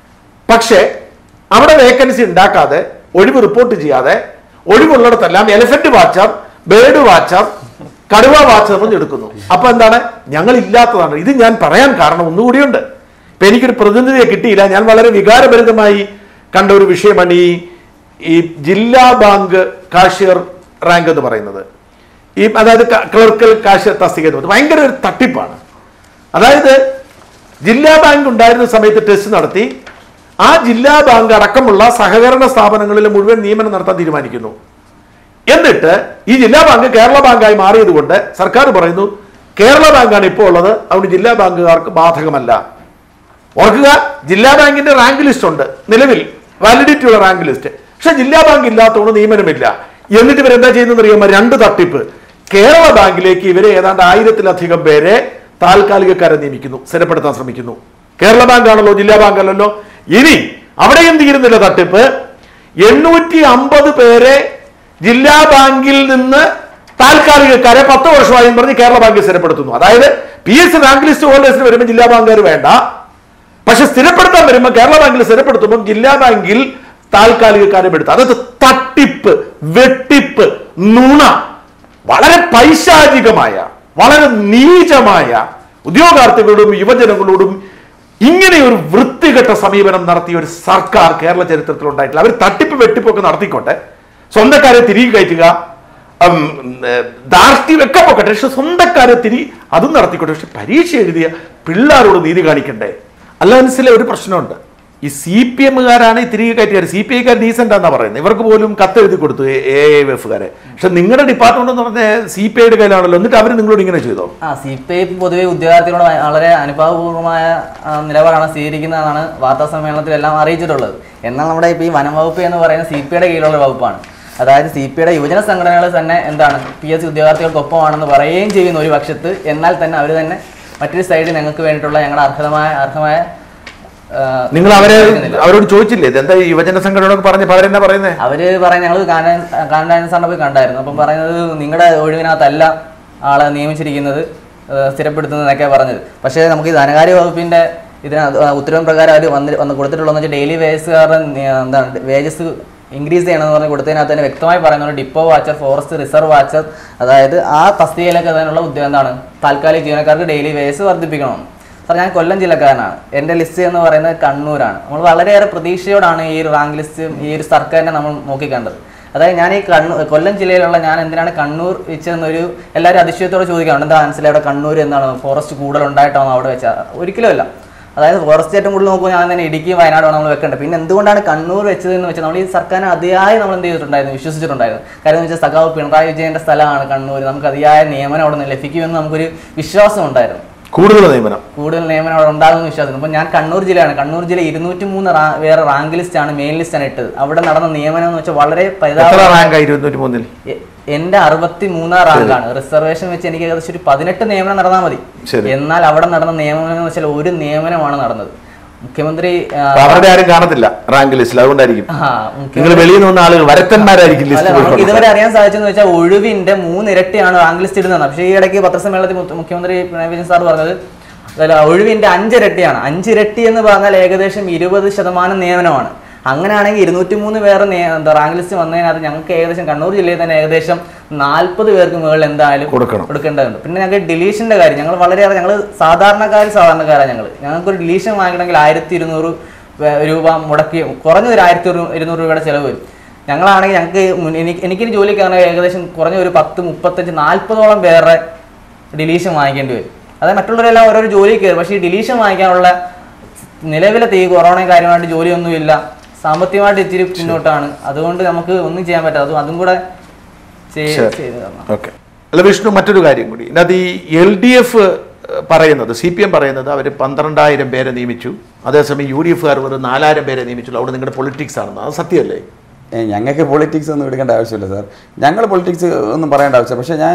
പക്ഷേ അവിടെ വേക്കൻസി ഉണ്ടാക്കാതെ ഒഴിവ് റിപ്പോർട്ട് ചെയ്യാതെ ഒഴിവുള്ളിടത്തെല്ലാം എലിഫന്റ് വാച്ചർ ബേർഡ് വാച്ചർ കടുവ വാച്ചർ എന്ന് എടുക്കുന്നു അപ്പൊ എന്താണ് ഞങ്ങൾ ഇല്ലാത്തതാണ് ഇത് ഞാൻ പറയാൻ കാരണം ഒന്നുകൂടിയുണ്ട് ഇപ്പൊ എനിക്കൊരു പ്രതിനിധിയെ കിട്ടിയില്ല ഞാൻ വളരെ വികാരഭരിതമായി കണ്ട ഒരു വിഷയമാണ് ഈ ഈ ജില്ലാ ബാങ്ക് കാഷ്യർ റാങ്ക് എന്ന് പറയുന്നത് ഈ അതായത് ക- ക്ലർക്കൽ കാഷ്യർ തസ്തിക എന്ന് പറയുന്നത് ഭയങ്കര ഒരു തട്ടിപ്പാണ് അതായത് ജില്ലാ ബാങ്ക് ഉണ്ടായിരുന്ന സമയത്ത് ടെസ്റ്റ് നടത്തി ആ ജില്ലാ ബാങ്ക് അടക്കമുള്ള സഹകരണ സ്ഥാപനങ്ങളിൽ മുഴുവൻ നിയമനം നടത്താൻ തീരുമാനിക്കുന്നു എന്നിട്ട് ഈ ജില്ലാ ബാങ്ക് കേരള ബാങ്കായി മാറിയത് കൊണ്ട് സർക്കാർ പറയുന്നു കേരള ബാങ്കാണ് ഇപ്പോൾ ഉള്ളത് അതുകൊണ്ട് ജില്ലാ ബാങ്കുകാർക്ക് ബാധകമല്ല ഓർക്കുക ജില്ലാ ബാങ്കിന്റെ റാങ്ക് ലിസ്റ്റ് ഉണ്ട് നിലവിൽ വാലിഡിറ്റി ഉള്ള റാങ്ക് ലിസ്റ്റ് പക്ഷെ ജില്ലാ ബാങ്ക് ഇല്ലാത്തതുകൊണ്ട് നിയമനമില്ല എന്നിട്ട് ഇവരെന്താ ചെയ്യുന്നത് അറിയാമോ രണ്ട് തട്ടിപ്പ് കേരള ബാങ്കിലേക്ക് ഇവരെ ഏതാണ്ട് ആയിരത്തിലധികം പേരെ താൽക്കാലികക്കാരെ നിയമിക്കുന്നു സ്ഥിരപ്പെടുത്താൻ ശ്രമിക്കുന്നു കേരള ബാങ്ക് ആണല്ലോ ജില്ലാ ബാങ്ക് അല്ലല്ലോ ഇനി അവിടെയും തീരുന്നില്ല തട്ടിപ്പ് എണ്ണൂറ്റി അമ്പത് പേരെ ജില്ലാ ബാങ്കിൽ നിന്ന് താൽക്കാലികക്കാരെ പത്ത് വർഷമായി എന്ന് പറഞ്ഞ് കേരള ബാങ്കിൽ സ്ഥിരപ്പെടുത്തുന്നു അതായത് പി എസ് റാങ്ക് ലിസ്റ്റ് ഹോൾഡേഴ്സിന് വരുമ്പോൾ ജില്ലാ ബാങ്കുകാർ വേണ്ട പക്ഷെ സ്ഥിരപ്പെടുത്താൻ വരുമ്പോൾ കേരള ബാങ്കിൽ സ്ഥിരപ്പെടുത്തുമ്പോൾ ജില്ലാ ബാങ്കിൽ താൽക്കാലികക്കാരെ എടുത്തു അതായത് തട്ടിപ്പ് വെട്ടിപ്പ് നുണ വളരെ പൈശാചികമായ വളരെ നീചമായ ഉദ്യോഗാർത്ഥികളോടും യുവജനങ്ങളോടും ഇങ്ങനെ ഒരു വൃത്തികെട്ട സമീപനം നടത്തിയ ഒരു സർക്കാർ കേരള ചരിത്രത്തിൽ ഉണ്ടായിട്ടില്ല അവർ തട്ടിപ്പ് വെട്ടിപ്പൊക്കെ നടത്തിക്കോട്ടെ സ്വന്തക്കാരെ തിരികെ കയറ്റുക ഉം, ഏർ, ധാർഷ്ട്യം ഒക്കെ പോക്കട്ടെ പക്ഷെ സ്വന്തക്കാരെ തിരി അതും നടത്തിക്കോട്ടെ പക്ഷെ പരീക്ഷ എഴുതിയ പിള്ളേരോട് നീതി കാണിക്കണ്ടേ അലവൻസിലെ ഒരു പ്രശ്നമുണ്ട് ഈ സി പി എമ്മുകാരാണ് ഈ തിരികെ കയറ്റിയാർ സി പി ഐക്കാർ ഡീസൻ്റ് ആണെന്നാ പറയുന്നത് ഇവർക്ക് പോലും കത്ത് എഴുതി കൊടുത്തു എ ഐ എഫുകാരെ പക്ഷെ നിങ്ങളുടെ ഡിപ്പാർട്ട്മെന്റ് എന്ന് പറഞ്ഞാൽ സി പി ഐയുടെ കയ്യിലാണല്ലോ എന്നിട്ട് അവർ നിങ്ങളോട് ഇങ്ങനെ ചെയ്തോ ആ സി പി ഐ പൊതുവെ ഉദ്യോഗാർത്ഥികളോട് വളരെ അനുഭാവപൂർവമായ ആ, നിലപാടാണ് സ്വീകരിക്കുന്നതെന്നാണ് വാർത്താ സമ്മേളനത്തിലെല്ലാം അറിയിച്ചിട്ടുള്ളത് എന്നാൽ നമ്മുടെ ഇപ്പോൾ ഈ വനം വകുപ്പ് എന്ന് പറയുന്നത് സി പി ഐയുടെ കീഴിലുള്ള വകുപ്പാണ് അതായത് സി പി ഐയുടെ യുവജന സംഘടനകൾ തന്നെ എന്താണ് പി എസ് സി ഉദ്യോഗാർത്ഥികൾക്കൊപ്പമാണെന്ന് പറയുകയും ചെയ്യുന്ന ഒരു പക്ഷത്ത് എന്നാൽ തന്നെ അവർ തന്നെ മറ്റൊരു സൈഡിൽ ഞങ്ങൾക്ക് വേണ്ടിയിട്ടുള്ള ഞങ്ങളുടെ അർഹതമായ അർഹമായ ആ, നിങ്ങൾ അവരെ നൽകുന്നില്ല. അവരോട് ചോദിച്ചില്ലേ ഇതെന്താ ഈ യുവജന സംഘടനകളൊക്കെ പറഞ്ഞ് അവരെന്നാ പറയുന്നത് അവര് പറയുന്നത് ഞങ്ങൾ കാനാൻ കാനാൻ സാറിനെ പോയി കണ്ടായിരുന്നു അപ്പം പറയുന്നത് നിങ്ങളുടെ ഒഴിവിനകത്തല്ല ആളെ നിയമിച്ചിരിക്കുന്നത് ഏഹ് സ്ഥിരപ്പെടുത്തുന്നതെന്നൊക്കെ പറഞ്ഞത് പക്ഷേ നമുക്ക് ഈ ധനകാര്യ വകുപ്പിന്റെ ഇതിന് ഉത്തരവ് പ്രകാരം അവർ വന്ന് വന്ന് കൊടുത്തിട്ടുള്ളതെന്ന് വെച്ചാൽ ഡെയിലി വേജസുകാരുടെ എന്താണ് വേജസ് ഇൻക്രീസ് ചെയ്യണമെന്ന് പറഞ്ഞ് കൊടുത്തതിനകത്ത് തന്നെ വ്യക്തമായി പറയുന്നുണ്ട് depot watcher forest reserve watcher അതായത് ആ തസ്തികയിലൊക്കെ അതിനുള്ള ഉദ്യോഗം എന്താണ് താൽക്കാലിക ജീവനക്കാർക്ക് ഡെയിലി വേജസ് വർദ്ധിപ്പിക്കണം സാർ ഞാൻ കൊല്ലം ജില്ലക്കാരനാണ് എൻ്റെ ലിസ്റ്റ് എന്ന് പറയുന്നത് കണ്ണൂരാണ് നമ്മൾ വളരെയേറെ പ്രതീക്ഷയോടാണ് ഈ ഒരു റാങ്ക് ലിസ്റ്റ് ഈ ഒരു സർക്കാരിനെ നമ്മൾ നോക്കിക്കണ്ടത് അതായത് ഞാൻ ഈ കണ്ണൂർ കൊല്ലം ജില്ലയിലുള്ള ഞാൻ എന്തിനാണ് കണ്ണൂർ വെച്ചെന്നൊരു എല്ലാവരും അതിശയത്തോടെ ചോദിക്കാറുണ്ട് എന്താ മനസ്സിലായി അവിടെ കണ്ണൂർ എന്താണ് ഫോറസ്റ്റ് കൂടുതൽ ഉണ്ടായിട്ടാണോ അവിടെ വെച്ചാൽ ഒരിക്കലും അല്ല അതായത് ഫോറസ്റ്റ് ഏറ്റവും കൂടുതൽ നോക്കുമ്പോൾ ഞാൻ തന്നെ ഇടുക്കി വയനാടാണ് നമ്മൾ വെക്കേണ്ടത് പിന്നെ എന്തുകൊണ്ടാണ് കണ്ണൂർ വെച്ചത് എന്ന് വെച്ചാൽ നമ്മൾ ഈ സർക്കാരിനെ അതിയായി നമ്മൾ എന്ത് ചെയ്തിട്ടുണ്ടായിരുന്നു വിശ്വസിച്ചിട്ടുണ്ടായിരുന്നു കാര്യം എന്ന് വെച്ചാൽ സഖാവ് പിണറായി വിജയന്റെ സ്ഥലമാണ് കണ്ണൂർ നമുക്ക് അതിയായ നിയമനം അവിടെ നിന്ന് ലഭിക്കുമെന്ന് നമുക്കൊരു വിശ്വാസം ഉണ്ടായിരുന്നു കൂടുതൽ നിയമനം കൂടുതൽ നിയമനം അവിടെ ഉണ്ടാകുമെന്ന് വിശ്വാസം അപ്പോൾ ഞാൻ കണ്ണൂർ ജില്ലയാണ് കണ്ണൂർ ജില്ല ഇരുന്നൂറ്റി മൂന്ന് വേറെ റാങ്ക് ലിസ്റ്റ് ആണ് മെയിൻ ലിസ്റ്റ് ആണ് ഇട്ടത് അവിടെ നടന്ന നിയമനം എന്ന് വെച്ചാൽ വളരെ എത്ര പരിതാപ റാങ്ക് ഇരുന്നൂറ്റി മൂന്നിൽ എ- എന്റെ അറുപത്തി മൂന്നാം റാങ്കാണ് റിസർവേഷൻ വെച്ച് എനിക്ക് ഏകദേശം ഒരു പതിനെട്ട് നിയമനം നടന്നാൽ മതി ശരി. എന്നാൽ അവിടെ നടന്ന നിയമനം എന്ന് വെച്ചാൽ ഒരു നിയമനമാണ് നടന്നത് മുഖ്യമന്ത്രി ആ, അപ്പൊ അവരുടെ ആരും കാണത്തില്ല റാങ്ക് ലിസ്റ്റിൽ അതുകൊണ്ടായിരിക്കും ആ, മുഖ്യമന്ത്രി നിങ്ങൾ വെളിയിൽ നിന്ന് വന്ന ആളുകൾ വരത്തന്മാരായിരിക്കും അല്ല ലിസ്റ്റ് നമുക്ക് ഇതുവരെ അറിയാൻ സാധിച്ചെന്ന് വെച്ചാൽ ഒഴിവിന്റെ മൂന്നിരട്ടിയാണ് റാങ്ക് ലിസ്റ്റ് ഇടുന്നത് പക്ഷേ ഈ ഇടയ്ക്ക് പത്രസമ്മേളനത്തിൽ മുഖ്യ- മുഖ്യമന്ത്രി പിണറായി വിജയൻ സാർ പറഞ്ഞത് അല്ല ഒഴിവിന്റെ അഞ്ചിരട്ടിയാണ് അഞ്ചിരട്ടി എന്ന് പറഞ്ഞാൽ ഏകദേശം ഇരുപത് ശതമാനം നിയമനമാണ് അങ്ങനെയാണെങ്കിൽ ഇരുന്നൂറ്റി മൂന്ന് പേര് നേ- എന്താ റാങ്ക് ലിസ്റ്റ് വന്നതിനകത്ത് ഞങ്ങൾക്ക് ഏകദേശം കണ്ണൂർ ജില്ലയിൽ തന്നെ ഏകദേശം നാൽപ്പത് പേർക്ക് മുകളിൽ എന്തായാലും കൊടുക്കണം. കൊടുക്കേണ്ടതുണ്ട് പിന്നെ ഞങ്ങൾക്ക് ഡിലീഷന്റെ കാര്യം ഞങ്ങൾ വളരെയേറെ ഞങ്ങൾ സാധാരണക്കാർ സാധാരണക്കാരാണ് ഞങ്ങൾ ഞങ്ങൾക്ക് ഒരു ഡിലീഷൻ വാങ്ങിക്കണമെങ്കിൽ ആയിരത്തി ഇരുന്നൂറ് രൂപ മുടക്കി കുറഞ്ഞ ഒരു ആയിരത്തി ഇരുന്നൂറ് രൂപയുടെ ചിലവ് വരും ഞങ്ങളാണെങ്കിൽ ഞങ്ങൾക്ക് മുൻ- എനിക്ക് എനിക്കിനി ജോലിക്കാണെങ്കിൽ ഏകദേശം കുറഞ്ഞ ഒരു പത്ത് മുപ്പത്തഞ്ച് നാൽപ്പതോളം പേരുടെ ഡിലീഷൻ വാങ്ങിക്കേണ്ടി വരും അതായത് മറ്റുള്ളവരെല്ലാം ഓരോരോ ജോലി കയറും പക്ഷേ ഈ ഡിലീഷൻ വാങ്ങിക്കാനുള്ള നിലവിലത്തെ ഈ കൊറോണയും കാര്യമായിട്ട് ജോലിയൊന്നുമില്ല സാമ്പത്തികമായിട്ട് ഇത്തിരി പിന്നോട്ടാണ് അതുകൊണ്ട് നമുക്ക് ഒന്നും ചെയ്യാൻ പറ്റാതെ അതും അതും കൂടെ ചെയ്ത് ശരി. ചെയ്ത് തരണം ഓക്കെ അല്ല വിഷ്ണു മറ്റൊരു കാര്യം കൂടി ഇതിനകത്ത് ഈ എൽ ഡി എഫ് പറയുന്നത് സി പി എം പറയുന്നത് അവർ പന്ത്രണ്ടായിരം പേരെ നിയമിച്ചു അതേസമയം യു ഡി എഫുകാർ വെറും നാലായിരം പേരെ നിയമിച്ചുള്ളൂ അവിടെ നിങ്ങളുടെ പൊളിറ്റിക്സ് ആണെന്ന് അത് സത്യമല്ലേ ഏ, ഞങ്ങൾക്ക് പൊളിറ്റിക്സ് ഒന്നും എടുക്കേണ്ട ആവശ്യമില്ല സാർ ഞങ്ങൾ പൊളിറ്റിക്സ് ഒന്നും പറയേണ്ട ആവശ്യമില്ല പക്ഷേ ഞാൻ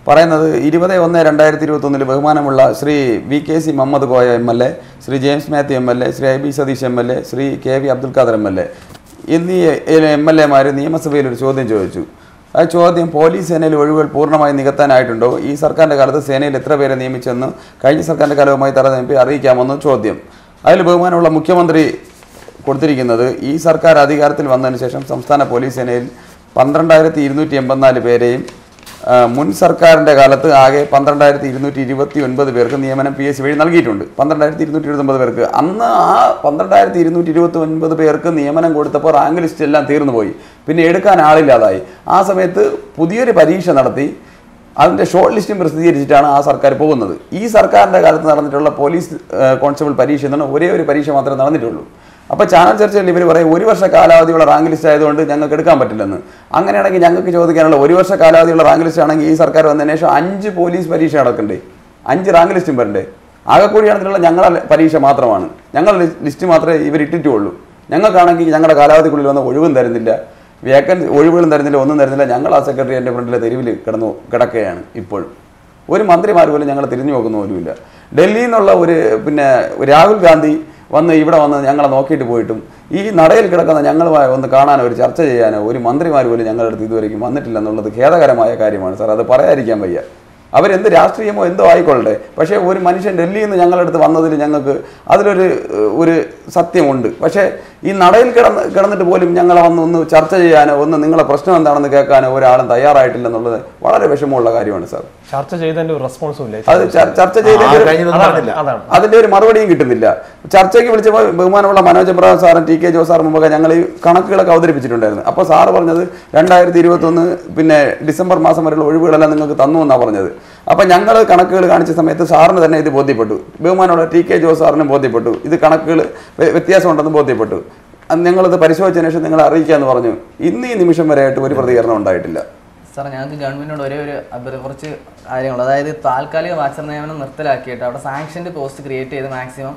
പറയുന്നത് ഇരുപത് ഒന്ന് രണ്ടായിരത്തി ഇരുപത്തൊന്നിൽ ബഹുമാനമുള്ള Shri V K C Muhammad Koya M L A Shri James Mathew M L A Shri I B Satheesh M L A Shri K V Abdul Khader M L A എന്നീ എം എൽ എമാർ നിയമസഭയിൽ ഒരു ചോദ്യം ചോദിച്ചു ആ ചോദ്യം പോലീസ് സേനയിൽ ഒഴിവുകൾ പൂർണ്ണമായി നികത്താനായിട്ടുണ്ടോ ഈ സർക്കാരിൻ്റെ കാലത്ത് സേനയിൽ എത്ര പേരെ നിയമിച്ചെന്ന് കഴിഞ്ഞ സർക്കാരിൻ്റെ കാലവുമായി താരതമ്യം അറിയിക്കാമെന്ന് ചോദ്യം അതിൽ ബഹുമാനമുള്ള മുഖ്യമന്ത്രി കൊടുത്തിരിക്കുന്നത് ഈ സർക്കാർ അധികാരത്തിൽ വന്നതിന് ശേഷം സംസ്ഥാന പോലീസ് സേനയിൽ പന്ത്രണ്ടായിരത്തി ഇരുന്നൂറ്റി എൺപത്തിനാല് പേരെയും ആ, മുൻ സർക്കാരിൻ്റെ കാലത്ത് ആകെ പന്ത്രണ്ടായിരത്തി ഇരുന്നൂറ്റി ഇരുപത്തി ഒൻപത് പേർക്ക് നിയമനം പി എസ് സി വഴി നൽകിയിട്ടുണ്ട് പന്ത്രണ്ടായിരത്തി ഇരുന്നൂറ്റി ഇരുപത്തൊമ്പത് പേർക്ക് അന്ന് ആ പന്ത്രണ്ടായിരത്തി ഇരുന്നൂറ്റി ഇരുപത്തി ഒൻപത് പേർക്ക് നിയമനം കൊടുത്തപ്പോൾ റാങ്ക് ലിസ്റ്റ് എല്ലാം തീർന്നു പോയി പിന്നെ എടുക്കാൻ ആളില്ലാതായി ആ സമയത്ത് പുതിയൊരു പരീക്ഷ നടത്തി അതിൻ്റെ ഷോർട്ട് ലിസ്റ്റും പ്രസിദ്ധീകരിച്ചിട്ടാണ് ആ സർക്കാർ പോകുന്നത് ഈ സർക്കാരിൻ്റെ കാലത്ത് നടന്നിട്ടുള്ള പോലീസ് ഏഹ്, കോൺസ്റ്റബിൾ പരീക്ഷ എന്നാണ് ഒരേ ഒരു പരീക്ഷ മാത്രമേ നടന്നിട്ടുള്ളൂ അപ്പോൾ ചാനൽ ചർച്ചയിൽ ഇവർ പറയും ഒരു വർഷ കാലാവധിയുള്ള റാങ്ക് ലിസ്റ്റ് ആയതുകൊണ്ട് ഞങ്ങൾക്ക് എടുക്കാൻ പറ്റില്ലെന്ന് അങ്ങനെയാണെങ്കിൽ ഞങ്ങൾക്ക് ചോദിക്കാനുള്ള ഒരു വർഷ കാലാവധിയുള്ള റാങ്ക് ലിസ്റ്റ് ആണെങ്കിൽ ഈ സർക്കാർ വന്നതിന് ശേഷം അഞ്ച് പോലീസ് പരീക്ഷ നടക്കണ്ടേ അഞ്ച് റാങ്ക് ലിസ്റ്റും വരണ്ടേ ആകെ കൂടിയാണെന്നുള്ള ഞങ്ങളുടെ പരീക്ഷ മാത്രമാണ് ഞങ്ങളുടെ ലിസ്റ്റ് മാത്രമേ ഇവർ ഇട്ടിട്ടുള്ളൂ ഞങ്ങൾക്കാണെങ്കിൽ ഞങ്ങളുടെ കാലാവധിക്കുള്ളിൽ വന്ന ഒഴിവും തരുന്നില്ല വേക്കൻസി ഒഴിവുകളും തരുന്നില്ല ഒന്നും തരുന്നില്ല ഞങ്ങൾ ആ സെക്രട്ടറി എൻ്റെ ഫ്രണ്ടിലെ തെരുവിൽ കിടന്നു കിടക്കുകയാണ് ഇപ്പോൾ ഒരു മന്ത്രിമാർ പോലും ഞങ്ങൾ തിരിഞ്ഞു നോക്കുന്ന പോലുമില്ല ഡൽഹിയിൽ നിന്നുള്ള ഒരു പിന്നെ രാഹുൽ ഗാന്ധി വന്ന് ഇവിടെ വന്ന് ഞങ്ങളെ നോക്കിയിട്ട് പോയിട്ടും ഈ നടയിൽ കിടക്കുന്ന ഞങ്ങളുമായി ഒന്ന് കാണാനോ ഒരു ചർച്ച ചെയ്യാനോ ഒരു മന്ത്രിമാർ പോലും ഞങ്ങളുടെ അടുത്ത് ഇതുവരെയും വന്നിട്ടില്ല എന്നുള്ളത് ഖേദകരമായ കാര്യമാണ് സാർ അത് പറയാതിരിക്കാൻ വയ്യ അവരെന്ത് രാഷ്ട്രീയമോ എന്തോ ആയിക്കൊള്ളട്ടെ പക്ഷേ ഒരു മനുഷ്യൻ ഡൽഹിയിൽ നിന്ന് ഞങ്ങളുടെ അടുത്ത് വന്നതിൽ ഞങ്ങൾക്ക് അതിലൊരു ഏഹ്, ഒരു സത്യമുണ്ട് പക്ഷേ ഈ നടയിൽ കിടന്ന് കിടന്നിട്ട് പോലും ഞങ്ങളെ വന്ന് ഒന്ന് ചർച്ച ചെയ്യാനോ ഒന്ന് നിങ്ങളെ പ്രശ്നം എന്താണെന്ന് കേൾക്കാനോ ഒരാളും തയ്യാറായിട്ടില്ല എന്നുള്ളത് വളരെ വിഷമമുള്ള കാര്യമാണ് സാർ ചർച്ച ചെയ്തതിന്റെ ഒരു റെസ്പോൺസും ഇല്ല അത് ചർ- ചർച്ച ചെയ്ത് ആ കഴിഞ്ഞതൊന്നും അതാണ് പറഞ്ഞില്ല അതാണ് അതിന്റെ ഒരു മറുപടിയും കിട്ടുന്നില്ല ചർച്ചയ്ക്ക് വിളിച്ചപ്പോൾ ബഹുമാനമുള്ള മനോജ് എബ്രഹാം സാറും ടി കെ ജോ സാറും മുമ്പൊക്കെ ഞങ്ങൾ ഈ കണക്കുകളൊക്കെ അവതരിപ്പിച്ചിട്ടുണ്ടായിരുന്നു അപ്പോൾ സാറ് പറഞ്ഞത് രണ്ടായിരത്തി ഇരുപത്തൊന്ന് പിന്നെ ഡിസംബർ മാസം വരെയുള്ള ഒഴിവുകളെല്ലാം നിങ്ങൾക്ക് തന്നു എന്നാണ് പറഞ്ഞത് അപ്പം ഞങ്ങൾ കണക്കുകൾ കാണിച്ച സമയത്ത് സാറിന് തന്നെ ഇത് ബോധ്യപ്പെട്ടു ബഹുമാനമുള്ള ടി കെ ജോ സാറിനും ബോധ്യപ്പെട്ടു ഇത് കണക്കുകൾ വ്യ- വ്യത്യാസമുണ്ടെന്ന് ബോധ്യപ്പെട്ടു അന്ന് ഞങ്ങളിത് പരിശോധിച്ചതിന് ശേഷം നിങ്ങളെ അറിയിക്കാമെന്ന് പറഞ്ഞു ഇന്ന് ഈ നിമിഷം വരെയായിട്ട് ഒരു പ്രതികരണം ഉണ്ടായിട്ടില്ല സാർ ഞങ്ങൾക്ക് ഗവൺമെന്റിനോട് ഒരേ ഒരു അഭ്യർത്ഥന കുറച്ച് കാര്യങ്ങൾ അതായത് താൽക്കാലിക വാച്ചർ നിയമനം നിർത്തലാക്കിയിട്ട് അവിടെ സാങ്ഷൻ്റെ പോസ്റ്റ് ക്രിയേറ്റ് ചെയ്ത് മാക്സിമം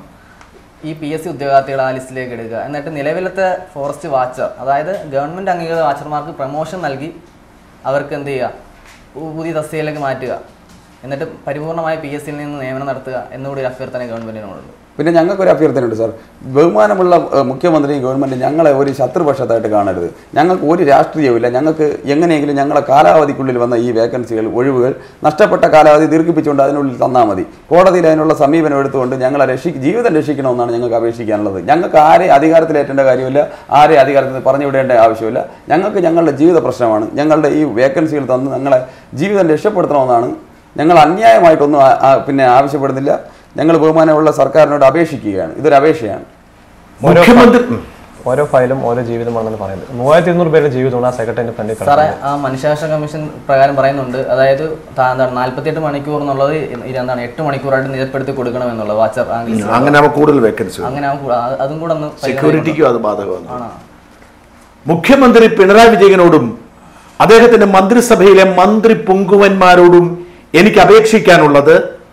ഈ പി എസ് സി ഉദ്യോഗാർത്ഥികളെ ആ ലിസ്റ്റിലേക്ക് എടുക്കുക എന്നിട്ട് നിലവിലത്തെ ഫോറസ്റ്റ് വാച്ചർ അതായത് ഗവൺമെന്റ് അംഗീകൃത വാച്ചർമാർക്ക് പ്രൊമോഷൻ നൽകി അവർക്ക് എന്ത് ചെയ്യുക പു- പുതിയ തസ്തികയിലേക്ക് മാറ്റുക എന്നിട്ട് പരിപൂർണമായ പി എസ് സിയിൽ നിന്ന് നിയമനം നടത്തുക എന്നുകൂടി ഒരു അഭ്യർത്ഥന ഗവൺമെന്റിനോടുണ്ട് പിന്നെ ഞങ്ങൾക്കൊരു അഭ്യർത്ഥനയുണ്ട് സാർ ബഹുമാനമുള്ള ഏഹ്, മുഖ്യമന്ത്രിയും ഗവൺമെൻറ് ഞങ്ങളെ ഒരു ശത്രുപക്ഷത്തായിട്ട് കാണരുത് ഞങ്ങൾക്ക് ഒരു രാഷ്ട്രീയവുമില്ല ഞങ്ങൾക്ക് എങ്ങനെയെങ്കിലും ഞങ്ങളെ കാലാവധിക്കുള്ളിൽ വന്ന ഈ വേക്കൻസികൾ ഒഴിവുകൾ നഷ്ടപ്പെട്ട കാലാവധി ദീർഘിപ്പിച്ചുകൊണ്ട് അതിനുള്ളിൽ തന്നാൽ മതി കോടതിയിൽ അതിനുള്ള സമീപനം എടുത്തുകൊണ്ട് ഞങ്ങളെ രക്ഷി ജീവിതം രക്ഷിക്കണമെന്നാണ് ഞങ്ങൾക്ക് അപേക്ഷിക്കാനുള്ളത് ഞങ്ങൾക്ക് ആരെ അധികാരത്തിലേറ്റേണ്ട കാര്യമില്ല ആരെ അധികാരത്തിൽ പറഞ്ഞു വിടേണ്ട ആവശ്യമില്ല ഞങ്ങൾക്ക് ഞങ്ങളുടെ ജീവിത പ്രശ്നമാണ് ഞങ്ങളുടെ ഈ വേക്കൻസികൾ തന്ന് ഞങ്ങളെ ജീവിതം രക്ഷപ്പെടുത്തണമെന്നാണ് ഞങ്ങൾ അന്യായമായിട്ടൊന്നും ആ- ആ- പിന്നെ ആവശ്യപ്പെടുന്നില്ല ഞങ്ങൾ ബഹുമാനമുള്ള സർക്കാരിനോട് അപേക്ഷിക്കുകയാണ് ഇതൊരു അപേക്ഷയാണ് ഓരോ മുഖ്യമന്ത്രി ഉം. ഓരോ ഫയലും ഓരോ ജീവിതമാണെന്നാണ് പറയുന്നത് മൂവായിരത്തി ഇരുന്നൂറ് പേരുടെ ജീവിതമാണ് ആ സെക്രട്ടറിന്റെ ഫ്രണ്ടിൽ സാറേ കിടക്കുന്നത് ആ മനുഷ്യാവകാശ കമ്മീഷൻ പ്രകാരം പറയുന്നുണ്ട് അതായത് താ- എന്താണ് നാല്പത്തിയെട്ട് മണിക്കൂർ എന്നുള്ളത് ഇ- എന്താണ് എട്ട് മണിക്കൂറായിട്ട് നിജപ്പെടുത്തി കൊടുക്കണം എന്നുള്ളത് വാച്ചർ റാങ്ക് അങ്ങനെ അവ കൂടുതൽ വേക്കൻസി അങ്ങനെ ആവും കൂടെ- അത് അതും കൂടെ ഒന്ന് സെക്യൂരിറ്റിക്കും അത് ബാധകമാണ് ആണോ മുഖ്യമന്ത്രി പിണറായി വിജയനോടും അദ്ദേഹത്തിന്റെ മന്ത്രിസഭയിലെ മന്ത്രി പൊങ്കുവന്മാരോടും എനിക്ക് അപേക്ഷിക്കാനുള്ളത്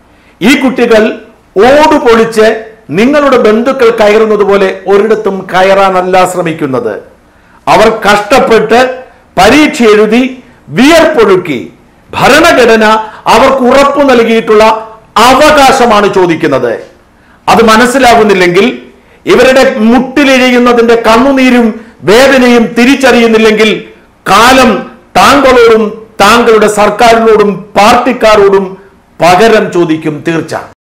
ഈ കുട്ടികൾ ഓട് പൊളിച്ച് നിങ്ങളുടെ ബന്ധുക്കൾ കയറുന്നത് പോലെ ഒരിടത്തും കയറാനല്ല ശ്രമിക്കുന്നത് അവർ കഷ്ടപ്പെട്ട് പരീക്ഷ എഴുതി വിയർപ്പൊഴുക്കി ഭരണഘടന അവർക്ക് ഉറപ്പു നൽകിയിട്ടുള്ള അവകാശമാണ് ചോദിക്കുന്നത് അത് മനസ്സിലാകുന്നില്ലെങ്കിൽ ഇവരുടെ മുട്ടിലിഴയുന്നതിന്റെ കണ്ണുനീരും വേദനയും തിരിച്ചറിയുന്നില്ലെങ്കിൽ കാലം താങ്കളോടും താങ്കളുടെ സർക്കാരിനോടും പാർട്ടിക്കാരോടും പകരം ചോദിക്കും തീർച്ച